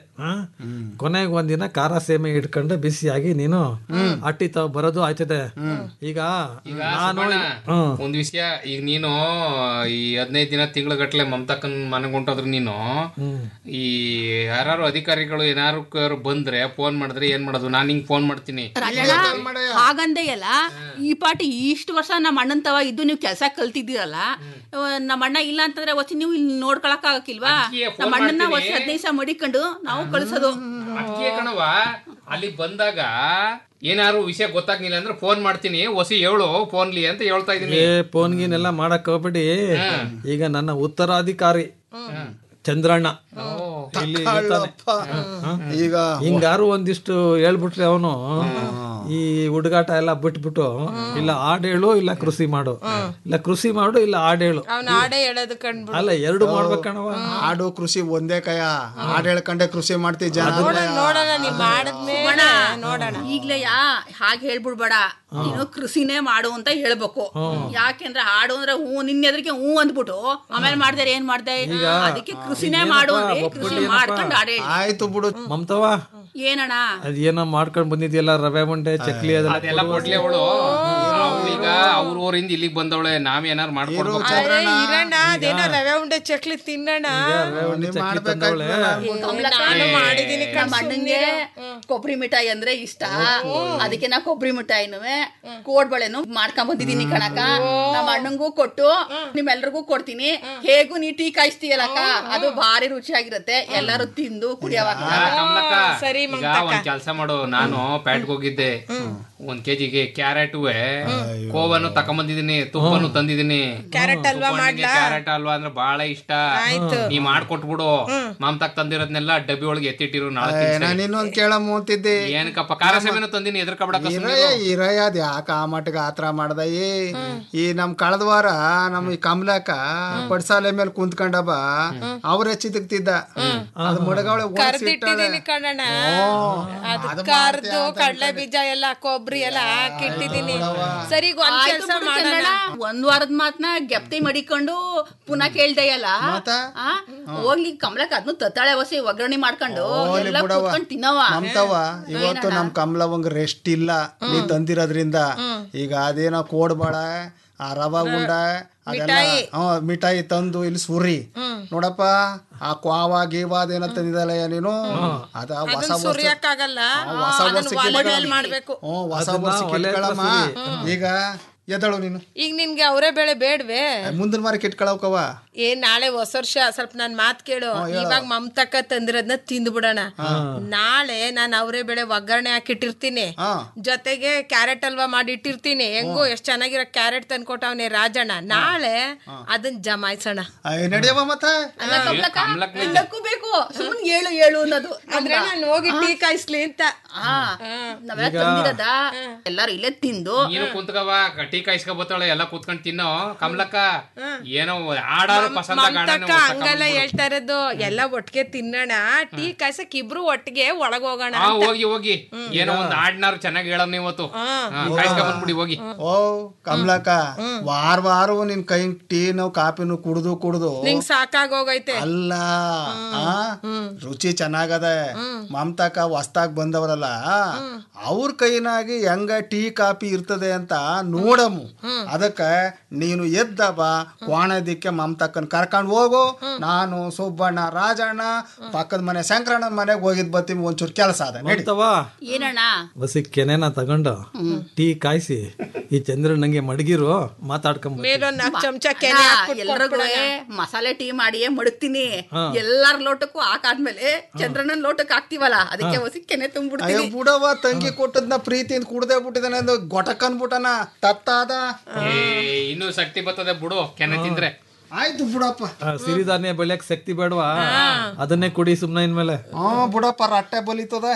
ಕೊನೆಗೆ ಒಂದಿನ ಖಾರ ಸೇಮೆ ಇಟ್ಕೊಂಡು ಬಿಸಿಯಾಗಿ ನೀನು ಅಟ್ಟಿ ತಾವ್ ಬರೋದು ಆಯ್ತದೆ ಈಗ ಈಗ ನಾನು ಸುಬ್ಬಣ್ಣ, ಹ್ಮ್. ಒಂದ್ ವಿಷಯ ಈಗ ನೀನು ಈ ಹದಿನೈದು ದಿನ ತಿಂಗಳ ಗಟ್ಲೆ ಮಮತಾಕನ್ ಮನೆಗೆ ಹೊಂಟೋದ್ರೆ ನೀನು ಈ ಯಾರು ಅಧಿಕಾರಿಗಳು ಏನಾರು ಬಂದ್ರೆ ಫೋನ್ ಮಾಡಿದ್ರೆ ಏನ್ ಮಾಡೋದು ನಾನ್ ಹಿಂಗ್ ಫೋನ್ ಮಾಡ್ತೀನಿ ರಾಜಣ್ಣ ಹಾಗಂದೆ ಅಲ್ಲ ಈ ಪಾಟಿ ಇಷ್ಟು ವರ್ಷ ನಮ್ಮ ಅಣ್ಣನ್ ತವ ಇದ್ದು ನೀವು ಕೆಲಸ ಕಲ್ತಿದ್ದೀರಲ್ಲ ನಮ್ಮ ಅಣ್ಣ ಇಲ್ಲ ಅಂತಂದ್ರೆ ಒಸಿ ನೀವು ಇಲ್ಲಿ ನೋಡ್ಕೊಳಕ್ ಆಗಕ್ಕಿಲ್ವಾ ಅದ್ಕೆ phone ನಮ್ಮ ಅಣ್ಣನ ಮಾಡ್ತೀನಿ. ಒಸಿ ಹದಿನೈದು ಸಾವಿರ ಮಡಿಕೊಂಡು ನಾವು ಕಳ್ಸೋದು ಅದಕ್ಕೆ ಕಣವ ಅಲ್ಲಿ ಬಂದಾಗ ಏನಾರು ವಿಷಯ ಗೊತ್ತಾಗ್ಲಿಲ್ಲ ಅಂದ್ರೆ ಫೋನ್ ಮಾಡ್ತೀನಿ ಹೊಸಿ ಹೇಳು ಫೋನ್ಲಿ ಅಂತ ಹೇಳ್ತಾ ಇದೀನಿ ಏ ಫೋನ್ ಗೀನೆಲ್ಲ ಮಾಡಕ್ ಹೋಗ್ಬಿಡಿ ಈಗ ನನ್ನ ಉತ್ತರಾಧಿಕಾರಿ ಚಂದ್ರಣ್ಣ ಇಲ್ಲಿ ಇರ್ತಾನೆ. ಈಗ ಹಿಂಗಾರು ಒಂದಿಷ್ಟು ಹೇಳ್ಬಿಟ್ರೆ ಅವನು ಈ ಹುಡುಗಾಟ ಎಲ್ಲ ಬಿಟ್ಬಿಟ್ಟು ಇಲ್ಲ ಹಾಡೇಳು ಇಲ್ಲ ಕೃಷಿ ಮಾಡು ಇಲ್ಲ ಕೃಷಿ ಮಾಡು ಇಲ್ಲ ಹಾಡೇಳು ಅವ್ನ ಆಡೇ ಹೇಳೋದು ಕಂಡ್ಬಿಡು ಅಲ್ಲ ಎರಡು ಮಾಡ್ಬೇಕಣವ ಆಡು ಕೃಷಿ ಒಂದೇ ಕಯ ಹಾಡ್ ಹೇಳ್ಕೊಂಡೆ ಕೃಷಿ ಮಾಡ್ತೀವಿ ಜನ ನೋಡೋಣ ನೀವ್ ಮಾಡಿದ್ಮೇಲೆ ನೋಡೋಣ ಈಗ್ಲೇ ಯಾ ಹಾಗೆ ಹೇಳ್ಬಿಡ್ಬೇಡ ನೀನು ಕೃಷಿನೇ ಮಾಡು ಅಂತ ಹೇಳ್ಬೇಕು ಯಾಕೆಂದ್ರೆ ಹಾಡು ಅಂದ್ರೆ ಹೂ ನಿನ್ನೆದ್ರಿಗೆ ಹೂ ಅಂದ್ಬಿಟ್ಟು ಆಮೇಲೆ ಮಾಡ್ದಾರೆ ಏನ್ ಮಾಡ್ದೆ ಅದಕ್ಕೆ ಕೃಷಿನೇ ಮಾಡು ಅಂದ್ರೆ ಕೃಷಿ ಮಾಡ್ಕೊಂಡು ಹಾಡು ಹೇಳಿ ಆಯ್ತು ಬಿಡು ಮಮತವ ಏನಣ್ಣ ಅದೇನೋ ಮಾಡ್ಕೊಂಡ್ ಬಂದಿದ್ಯಲ್ಲ ರವೆ ಉಂಡೆ ಚಕ್ಲಿ ಅದೆಲ್ಲ ಅದೆಲ್ಲ ಕೊಡ್ಲಿ ಅವಳು ಈಗ ಅವ್ರ ಊರಿಂದ ಇಲ್ಲಿಗೆ ಬಂದವಳೆ ನಾವೇನಾರು ಮಾಡ್ಕೊಡ್ಬೇಕು ಅರೆ ಇರಣ್ಣ ಅದೇನೋ ರವೆ ಉಂಡೆ ಚಕ್ಲಿ ತಿನ್ನೋಣ ರವೆ ಉಂಡೆ ಚಕ್ಲಿ ತಂದವಳೆ ನಾನು ಮಾಡಿದೀನಿ ನಮ್ಮ ಅಣ್ಣಂಗೆ ಕೊಬ್ಬರಿ ಮಿಠಾಯಿ ಅಂದ್ರೆ ಇಷ್ಟ ಅದಕ್ಕೆ ನಾ ಕೊಬ್ಬರಿ ಮಿಠಾಯಿನೂ ಕೋಡ್ಬಳೆನು ಮಾಡ್ಕೊಂಡ್ ಬಂದಿದೀನಿ ಕಣಕ ನಮ್ಮ ಅಣ್ಣಂಗೂ ಕೊಟ್ಟು ನಿಮ್ಮೆಲ್ರಿಗೂ ಕೊಡ್ತೀನಿ ಹೇಗೂ ನೀ ಟೀ ಕಾಯಿಸ್ತೀಯಲ್ಲಕ್ಕ ಅದು ಭಾರಿ ರುಚಿಯಾಗಿರುತ್ತೆ ಎಲ್ಲರೂ ತಿಂದು ಕುಡಿಯವಾಗ ಕಮಲಕ್ಕ ಸರಿ ಈಗ ಒಂದ್ ಕೆಲ್ಸ ಮಾಡು ನಾನು ಪ್ಯಾಟ್ಗೆ ಹೋಗಿದ್ದೆ ಒಂದ್ ಕೆಜಿಗೆ ಕ್ಯಾರೆಟ್ ಕೋವನ್ನು ತಕೊಂಬಂದಿದೀನಿ ತುಪ್ಪನು ತಂದಿದೀನಿ ಕ್ಯಾರೆಟ್ ಹಲ್ವಾ ಮಾಡ್ಲಾ ಕ್ಯಾರೆಟ್ ಹಲ್ವಾ ಅಂದ್ರೆ ಬಹಳ ಇಷ್ಟ ಆಯ್ತು. ನೀ ಮಾಡ್ಕೊಟ್ಬಿಡು ಮಮತಾಕ್ ತಂದಿರೋದ್ನೆಲ್ಲ ಡಬ್ಬಿ ಒಳಗೆ ಎತ್ತಿಟ್ಟಿರು ನಾಳೆ ಏ, ತಿನ್ಸೆ. ನಾನು ಇನ್ನೊಂದ್ ಕೇಳಮ್ಮ ಅಂತಿದ್ದೆ ಏನಕ್ಕಪ್ಪ ಖಾರ ಸೇವೆನೂ ತಂದಿನಿ ಎದ್ರಕಬಿಡಕ ಇರಯ್ಯ ಇರಯ್ಯ ಅದ್ ಯಾಕ ಆ ಮಟ್ಟಿಗೆ ಆತರ ಮಾಡ್ದ ಏ ಈ ನಮ್ ಕಳೆದ ವಾರ ನಮ್ ಈ ಕಮಲಾಕ ಪಡ್ಸಾಲೆ ಮೇಲೆ ಕುಂತ್ಕೊಂಡಬ ಅವ್ರ ಹೆಚ್ಚಿದಕ್ತಿದ್ದ ಅದ್ ಮುಡಗಾವಳೆ ಕರ್ದಿಟ್ಟಿದೀನಿ ಕಣಣ್ಣ ಅದು ಕರ್ದು ಕಡ್ಲೆ ಬೀಜ ಎಲ್ಲ ಕೊಬ್ಬರಿ ಎಲ್ಲ ಹಾಕಿಟ್ಟಿದೀನಿ ಸರಿ ಈಗ ಒಂದ್ ಆಯ್ತು ಕೆಲ್ಸ ಬಿಡು ಮಾಡೋಣ ಕನ್ನಡ. ಒಂದ್ ವಾರದ ಮಾತ್ನ ಗೆಪ್ತಿ ಮಡಿಕೊಂಡು ಪುನಃ ಕೇಳ್ದೆಯಲ್ಲ ಆ? ಹೋಗ್ಲಿ ಕಮಲಕ್ ಅದನ್ನು ತತ್ತಾಳೆ ಹೊಸಿ ಒಗ್ಗರಣೆ ಮಾಡ್ಕೊಂಡು ಹೋಗ್ಲಿ ಎಲ್ಲ ಬಿಡವ್ವ. ಕೂತ್ಕೊಂಡ್ ತಿನ್ನವ ಮಮತವ್ವ ಇವತ್ತು ನಮ್ ಕಮಲವಂಗ ರೆಸ್ಟ್ ಇಲ್ಲ ನೀ ತಂದಿರೋದ್ರಿಂದ ಈಗ ಅದೇನೋ ಕೋಡ್ಬಾಳ ಆ ರವಾ ಗುಂಡ ಅದೆಲ್ಲ ಹ್ಮ್ ಮಿಠಾಯಿ ತಂದು ಇಲ್ಲಿ ಸುರಿ ನೋಡಪ್ಪ ಆ ಕ್ವಾವ ಗೀವ ಅದೇನೋ ತಂದಿದಲ್ಲ ನೀನು ಅದ ಹೊಸ ವರ್ಷ ಸುರಿಯಕ್ಕಾಗಲ್ಲ ಆ, ಹೊಸ ಅದನ್ನ ವರ್ಷಕ್ಕೆ ಒಲೆ ಇಟ್ಕೊಳ್ಳ. ಮೇಲೆ ಮಾಡ್ಬೇಕು ಹ್ಮ್ ಹೊಸ ಅದನ್ನ ವರ್ಷಕ್ಕೆ ಒಲೆ ಹತ್ರ ಇಟ್ಕೊಳ್ಳಮ್ಮ ಸುರಿ. ಈಗ ಎದಳು ನೀನು ಈಗ ನಿನ್ಗೆ ಅವರೇ ಬೆಳೆ ಬೇಡ್ವೆ ಮುಂದಿನ ವಾರಕ್ಕೆ ಇಟ್ಕೊಳಕವ ಏ ನಾಳೆ ಹೊಸ ವರ್ಷ ಸ್ವಲ್ಪ ನನ್ ಮಾತ್ ಕೇಳು ಇವಾಗ ಮಮತಕ್ಕ ತಂದಿರೋದ್ನ ತಿಂದು ಬಿಡೋಣ ನಾಳೆ ನಾನ್ ಅವರೇ ಬೆಳೆ ಒಗ್ಗರಣೆ ಹಾಕಿಟ್ಟಿರ್ತೀನಿ ಜೊತೆಗೆ ಕ್ಯಾರೆಟ್ ಹಲ್ವಾ ಮಾಡಿ ಇಟ್ಟಿರ್ತೀನಿ ಹೆಂಗೋ ಎಷ್ಟ್ ಚೆನ್ನಾಗಿರೋ ಕ್ಯಾರೆಟ್ ತಂದ್ಕೊಟ್ಟವ್ನೆ ರಾಜಣ್ಣ ನಾಳೆ ಅದನ್ನ ಜಮಾಯಿಸೋಣ ನಡೆಯವ ಮತ್ತೆ ಅಲ್ಲ ಕಮಲಕ್ಕ, ಎಲ್ಲಕ್ಕೂ ಬೇಕು ಸುಮ್ಮನೆ ಏಳು ಏಳು ಅನ್ನೋದು ಅಂದ್ರೆ ನಾನು ಹೋಗಿ ಟೀ ಕಾಯಿಸ್ಲಿ ಅಂತ ಆ, ನಾವೆಲ್ಲ ತಂದಿರೋದ ಎಲ್ಲಾರು ಇಲ್ಲೇ ತಿಂದು ನೀನು ಕುಂತ್ಕವ ಟೀ ಕಾಯಿಸ್ಕೊ ಬತ್ತಾಳೆ ಎಲ್ಲ ಕುತ್ಕೊಂಡ್ ತಿನ್ನೋ ಕಮಲಕ್ಕ ಏನೋ ಆಡಾರು ಪಸಂದ ಮಮತಕ್ಕ ಹಂಗಲ್ಲ ಹೇಳ್ತಾ ಇರೋದು ಎಲ್ಲ ಒಟ್ಟಿಗೆ ತಿನ್ನೋಣ ಟೀ ಕಾಯ್ಸಕ್ ಇಬ್ರು ಒಟ್ಟಿಗೆ ಒಳಗ್ ಹೋಗೋಣ ಹಾ ಅಂತ. ಹೋಗಿ ಹೋಗಿ ಏನೋ ಒಂದ್ ಆಡ್ನಾರು ಚೆನ್ನಾಗಿ ಹೇಳಮ್ ಇವತ್ತು ಕಾಯಿಸ್ಕೊಂಡ್ ಬಂದ್ಬಿಡಿ ಹೋಗಿ ಓ ಕಮಲಕ್ಕ ವಾರ ವಾರ ನಿನ್ ಕೈ ಟೀನು ಕಾಪಿನು ಕುಡ್ದು ಕುಡ್ದು ನಿಂಗ್ ಸಾಕಾಗೋಗೈತೆ ಅಲ್ಲ ಆ, ರುಚಿ ಚೆನ್ನಾಗದ ಮಮತಾಕ ಹೊಸ್ದಾಗ್ ಬಂದವರಲ್ಲ ಅವ್ರ ಕೈನಾಗಿ ಹೆಂಗ ಟೀ ಕಾಪಿ ಇರ್ತದೆ ಅಂತ ನೋಡಮ್ಮು ಅದಕ್ಕ ನೀನು ಎದ್ದ ಬಾ ಕ್ವಾಣದಿಕ್ಕೆ ಮಮತಕ್ಕನ್ ಕರ್ಕೊಂಡ್ ಹೋಗು ನಾನು ಸುಬ್ಬಣ್ಣ ರಾಜಣ್ಣ ಪಕ್ಕದ ಮನೆ ಶಂಕರಣ್ಣನ ಮನೆಗೆ ಹೋಗಿದ್ ಬರ್ತೀವಿ ಒಂಚೂರು ಕೆಲಸ ಅದ ನಡಿ ಅಂತವಾ ಏನಣ್ಣ ಬಸಿ ಕೆನೆನ ತಗೊಂಡು ಟೀ ಕಾಯಿಸಿ ಈ ಚಂದ್ರಣ್ಣಂಗೆ ಮಡಗಿರು ಮಾತಾಡ್ಕೊಂಬ ಮೇಲೊಂದ್ ನಾಲ್ಕು ಚಮಚ ಕೆನೆ ಹಾಕ್ಬಿಟ್ ಎಲ್ರಿಗೂ ಕೊಟ್ಬಿಡೋಣ. ಮಸಾಲೆ ಟೀ ಮಾಡಿಯೇ ಮಡಗ್ತೀನಿ ಹಾ. ಎಲ್ಲಾರ ಲೋಟಕ್ಕೂ ಹಾಕಾದ್ಮೇಲೆ ಚಂದ್ರಣ್ಣನ್ ಲೋಟಕ್ಕೆ ಹಾಕ್ತಿವಲ್ಲ ಅದಕ್ಕೆ ಹೊಸಿ ಕೆನೆ ಅಯ್ಯೋ ತುಂಬಿಡ್ತೀನಿ ಬುಡವ ತಂಗಿ ಕೊಟ್ಟದ್ನ ಪ್ರೀತಿಯಿಂದ ಕುಡ್ದೇ ಬಿಟ್ಟಿದಾನೆ ಅಂದು ಗೊಟಕ್ ಅನ್ಬಿಟ್ಟನ ತತ್ತಾದ ಏ, ಇನ್ನೂ ಶಕ್ತಿ ಬರ್ತದೆ ಬಿಡು ಕೆನೆ ತಿಂದ್ರೆ ಆಯ್ತು ಬುಡಪ್ಪ ಆ, ಸಿರಿಧಾನ್ಯ ಬೆಳೆಯಕ್ ಶಕ್ತಿ ಬೇಡವಾ ಅದನ್ನೇ ಕುಡಿ ಸುಮ್ನೆ ಇನ್ಮೇಲೆ ಹಾ ಬುಡಪ್ಪ ರಟ್ಟೆ ಬಲಿತದ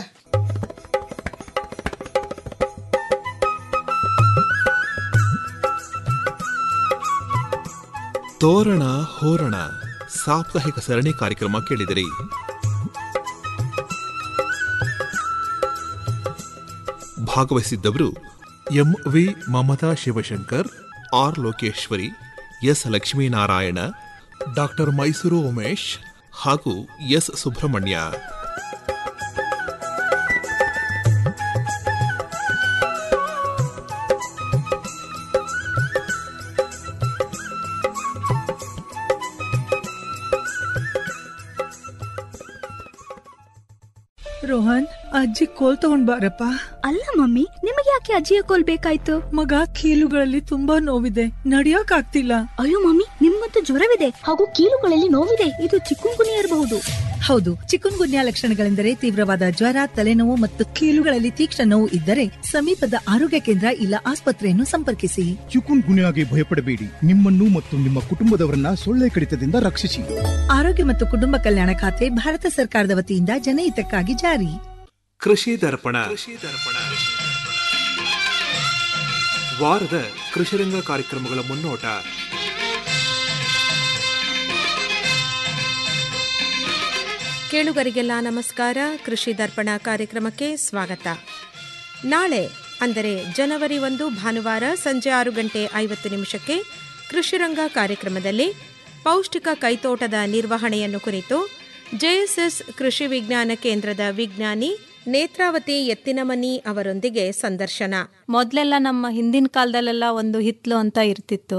ತೋರಣ ಹೋರಣ ಸಾಪ್ತಾಹಿಕ ಸರಣಿ ಕಾರ್ಯಕ್ರಮ ಕೇಳಿದಿರಿ ಭಾಗವಹಿಸಿದ್ದವರು M V Mamata Shivashankar R Lokeshwari S Lakshminarayana doctor Mysuru Umesh ಹಾಗೂ ಎಸ್ ಸುಬ್ರಹ್ಮಣ್ಯ ರೋಹನ್ ಅಜ್ಜಿ ಕೋಲ್ ತಗೊಂಡ್ ಬಾರಪ್ಪ ಅಲ್ಲ ಮಮ್ಮಿ ನಿಮಗೆ ಯಾಕೆ ಅಜ್ಜಿಯ ಕೋಲ್ ಬೇಕಾಯ್ತು ಮಗ ಕೀಲುಗಳಲ್ಲಿ ತುಂಬಾ ನೋವಿದೆ ನಡಿಯಕ್ ಆಗ್ತಿಲ್ಲ ಅಯ್ಯೋ ಮಮ್ಮಿ ನಿಮ್ಗಂತೂ ಜ್ವರವಿದೆ ಹಾಗೂ ಕೀಲುಗಳಲ್ಲಿ ನೋವಿದೆ ಇದು ಚಿಕ್ಕುಂಗುನಿ ಇರಬಹುದು ಹೌದು ಚಿಕುನ್ ಗುನ್ಯಾ ಲಕ್ಷಣಗಳೆಂದರೆ ತೀವ್ರವಾದ ಜ್ವರ ತಲೆನೋವು ಮತ್ತು ಕೀಲುಗಳಲ್ಲಿ ತೀಕ್ಷ್ಣ ನೋವು ಇದ್ದರೆ ಸಮೀಪದ ಆರೋಗ್ಯ ಕೇಂದ್ರ ಇಲ್ಲ ಆಸ್ಪತ್ರೆಯನ್ನು ಸಂಪರ್ಕಿಸಿ ಚಿಕುನ್ ಗುನ್ಯಾಗೆ ಭಯಪಡಬೇಡಿ ನಿಮ್ಮನ್ನು ಮತ್ತು ನಿಮ್ಮ ಕುಟುಂಬದವರನ್ನ ಸೊಳ್ಳೆ ಕಡಿತದಿಂದ ರಕ್ಷಿಸಿ ಆರೋಗ್ಯ ಮತ್ತು ಕುಟುಂಬ ಕಲ್ಯಾಣ ಖಾತೆ ಭಾರತ ಸರ್ಕಾರದ ವತಿಯಿಂದ ಜನಹಿತಕ್ಕಾಗಿ ಜಾರಿ ಕೃಷಿ ದರ್ಪಣ ವಾರದ ಕೃಷಿರಂಗ ಕಾರ್ಯಕ್ರಮಗಳ ಮುನ್ನೋಟ ಕೇಳುಗರಿಗೆಲ್ಲ ನಮಸ್ಕಾರ ಕೃಷಿ ದರ್ಪಣ ಕಾರ್ಯಕ್ರಮಕ್ಕೆ ಸ್ವಾಗತ ನಾಳೆ ಅಂದರೆ ಜನವರಿ ಒಂದು ಭಾನುವಾರ ಸಂಜೆ ಆರು ಗಂಟೆ ಐವತ್ತು ನಿಮಿಷಕ್ಕೆ ಕೃಷಿರಂಗ ಕಾರ್ಯಕ್ರಮದಲ್ಲಿ ಪೌಷ್ಟಿಕ ಕೈತೋಟದ ನಿರ್ವಹಣೆಯನ್ನು ಕುರಿತು ಜೆಎಸ್ಎಸ್ ಕೃಷಿ ವಿಜ್ಞಾನ ಕೇಂದ್ರದ ವಿಜ್ಞಾನಿ ನೇತ್ರಾವತಿ ಎತ್ತಿನಮನಿ ಅವರೊಂದಿಗೆ ಸಂದರ್ಶನ ಮೊದಲೆಲ್ಲ ನಮ್ಮ ಹಿಂದಿನ ಕಾಲದಲ್ಲೆಲ್ಲ ಒಂದು ಹಿತ್ಲು ಅಂತ ಇರ್ತಿತ್ತು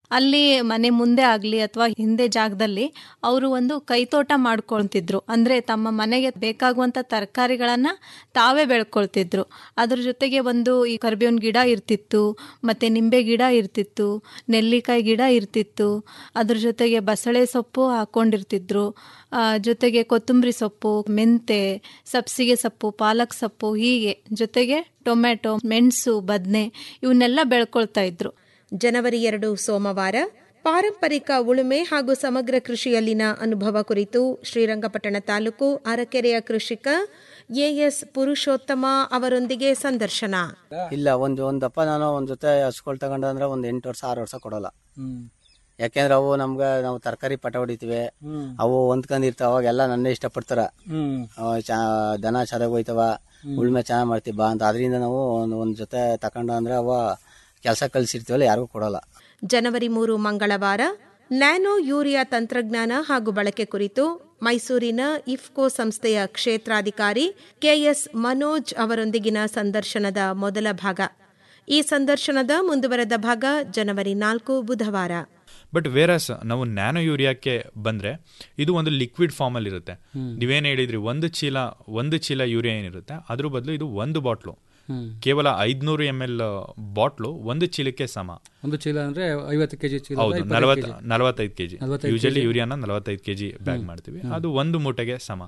ಅಲ್ಲಿ ಮನೆ ಮುಂದೆ ಆಗಲಿ ಅಥವಾ ಹಿಂದೆ ಜಾಗದಲ್ಲಿ ಅವರು ಒಂದು ಕೈತೋಟ ಮಾಡ್ಕೊಳ್ತಿದ್ರು ಅಂದರೆ ತಮ್ಮ ಮನೆಗೆ ಬೇಕಾಗುವಂಥ ತರಕಾರಿಗಳನ್ನು ತಾವೇ ಬೆಳ್ಕೊಳ್ತಿದ್ರು ಅದ್ರ ಜೊತೆಗೆ ಒಂದು ಈ ಕರಿಬೇವಿನ ಗಿಡ ಇರ್ತಿತ್ತು ಮತ್ತು ನಿಂಬೆ ಗಿಡ ಇರ್ತಿತ್ತು ನೆಲ್ಲಿಕಾಯಿ ಗಿಡ ಇರ್ತಿತ್ತು ಅದ್ರ ಜೊತೆಗೆ ಬಸಳೆ ಸೊಪ್ಪು ಹಾಕ್ಕೊಂಡಿರ್ತಿದ್ರು ಆ, ಜೊತೆಗೆ ಕೊತ್ತಂಬರಿ ಸೊಪ್ಪು ಮೆಂತೆ ಸಬ್ಸಿಗೆ ಸೊಪ್ಪು ಪಾಲಕ್ ಸೊಪ್ಪು ಹೀಗೆ ಜೊತೆಗೆ ಟೊಮೆಟೊ ಮೆಣಸು ಬದನೆ ಇವನ್ನೆಲ್ಲ ಬೆಳ್ಕೊಳ್ತಾ ಇದ್ರು ಜನವರಿ ಎರಡು ಸೋಮವಾರ ಪಾರಂಪರಿಕ ಉಳುಮೆ ಹಾಗೂ ಸಮಗ್ರ ಕೃಷಿಯಲ್ಲಿನ ಅನುಭವ ಕುರಿತು ಶ್ರೀರಂಗಪಟ್ಟಣ ತಾಲೂಕು ಅರಕೆರೆಯ ಕೃಷಿಕ ಎಎಸ್ ಪುರುಷೋತ್ತಮ ಅವರೊಂದಿಗೆ ಸಂದರ್ಶನ ಇಲ್ಲ ಒಂದು ಒಂದಪ್ಪ ನಾನು ಒಂದ್ ಜೊತೆ ಹಸ್ಕೊಳ್ ತಗೊಂಡು ಅಂದ್ರೆ ಒಂದ್ ಎಂಟು ವರ್ಷ ಆರು ವರ್ಷ ಕೊಡಲ್ಲ ಯಾಕೆಂದ್ರೆ ಅವು ನಮ್ಗೆ ನಾವು ತರಕಾರಿ ಪಟ ಹೊಡಿತೀವಿ ಅವು ಹೊಂದ್ಕೊಂಡಿರ್ತಾವ ಅವಾಗೆಲ್ಲ ನನ್ನೇ ಇಷ್ಟಪಡ್ತಾರ ಅವ ಚಾ- ದನ ಚೆನ್ನಾಗಿ ಹೋಯ್ತವ ಉಳ್ಮೆ ಚೆನ್ನಾಗಿ ಮಾಡ್ತೀವಿ ಬಾ ಅಂತ ಅದರಿಂದ ನಾವು ಒಂದ್ ಒಂದ್ ಜೊತೆ ತಗೊಂಡು ಅಂದ್ರೆ ಅವ ಕೆಲಸ ಕಲ್ಸಿರ್ತೀವಲ್ಲ ಯಾರಿಗೂ ಕೊಡಲ್ಲ ಜನವರಿ ಮೂರು ಮಂಗಳವಾರ ನ್ಯಾನೋ ಯೂರಿಯಾ ತಂತ್ರಜ್ಞಾನ ಹಾಗೂ ಬಳಕೆ ಕುರಿತು ಮೈಸೂರಿನ ಇಫ್ಕೋ ಸಂಸ್ಥೆಯ ಕ್ಷೇತ್ರಾಧಿಕಾರಿ ಕೆಎಸ್ ಮನೋಜ್ ಅವರೊಂದಿಗಿನ ಸಂದರ್ಶನದ ಮೊದಲ ಭಾಗ ಈ ಸಂದರ್ಶನದ ಮುಂದುವರೆದ ಭಾಗ ಜನವರಿ ನಾಲ್ಕು ಬುಧವಾರ ಬಟ್ ವೇರಸ್ ನಾವು ನ್ಯಾನೋ ಯೂರಿಯಾಕ್ಕೆ ಬಂದ್ರೆ ಇದು ಒಂದು ಲಿಕ್ವಿಡ್ ಫಾರ್ಮ್ ಅಲ್ಲಿ ಇರುತ್ತೆ ನೀವೇನ್ ಹೇಳಿದ್ರಿ ಒಂದು ಚೀಲ ಒಂದು ಚೀಲ ಯೂರಿಯಾ ಏನಿರುತ್ತೆ ಅದ್ರ ಬದಲು ಇದು ಒಂದು ಬಾಟ್ಲು ಕೇವಲ ಐದ್ನೂರು ಎಂ ಎಲ್ ಬಾಟ್ಲು ಒಂದು ಚೀಲಕ್ಕೆ ಸಮ ಒಂದು ಚೀಲ ಅಂದ್ರೆ ಐವತ್ತು ಕೆಜಿ ಚೀಲ ಹೌದು ನಲವತ್ ನಲವತ್ತೈದು ಕೆಜಿ ಯೂಶಲಿ ಯೂರಿಯಾನ ನಲವತ್ತೈದು ಕೆಜಿ ಬ್ಯಾಗ್ ಮಾಡ್ತೀವಿ ಅದು ಒಂದು ಮೂಟೆಗೆ ಸಮ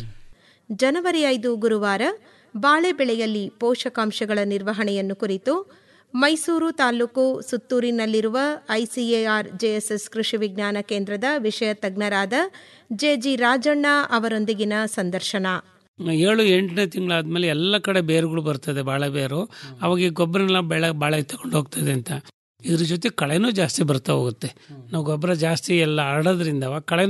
ಜನವರಿ ಐದು ಗುರುವಾರ ಬಾಳೆ ಬೆಳೆಯಲ್ಲಿ ಪೋಷಕಾಂಶಗಳ ನಿರ್ವಹಣೆಯನ್ನು ಕುರಿತು ಮೈಸೂರು ತಾಲೂಕು ಸುತ್ತೂರಿನಲ್ಲಿರುವ ಐಸಿಎಆರ್ ಜೆಎಸ್ಎಸ್ ಕೃಷಿ ವಿಜ್ಞಾನ ಕೇಂದ್ರದ ವಿಷಯ ತಜ್ಞರಾದ ಜೆಜಿ ರಾಜಣ್ಣ ಅವರೊಂದಿಗಿನ ಸಂದರ್ಶನ ಏಳು ಎಂಟನೇ ತಿಂಗಳಾದ್ಮೇಲೆ ಎಲ್ಲ ಕಡೆ ಬೇರುಗಳು ಬರ್ತದೆ ಬಾಳೆ ಬೇರು ಅವಾಗ ಈ ಗೊಬ್ಬರನೆಲ್ಲ ಬೆಳೆ ಬಾಳೆ ತಗೊಂಡು ಹೋಗ್ತದೆ ಅಂತ ಇದ್ರ ಜೊತೆ ಕಳೆನೂ ಜಾಸ್ತಿ ಬರ್ತಾ ಹೋಗುತ್ತೆ ನಾವು ಗೊಬ್ಬರ ಜಾಸ್ತಿ ಎಲ್ಲ ಹರಡೋದ್ರಿಂದ ಅವಾಗ ಕಳೆ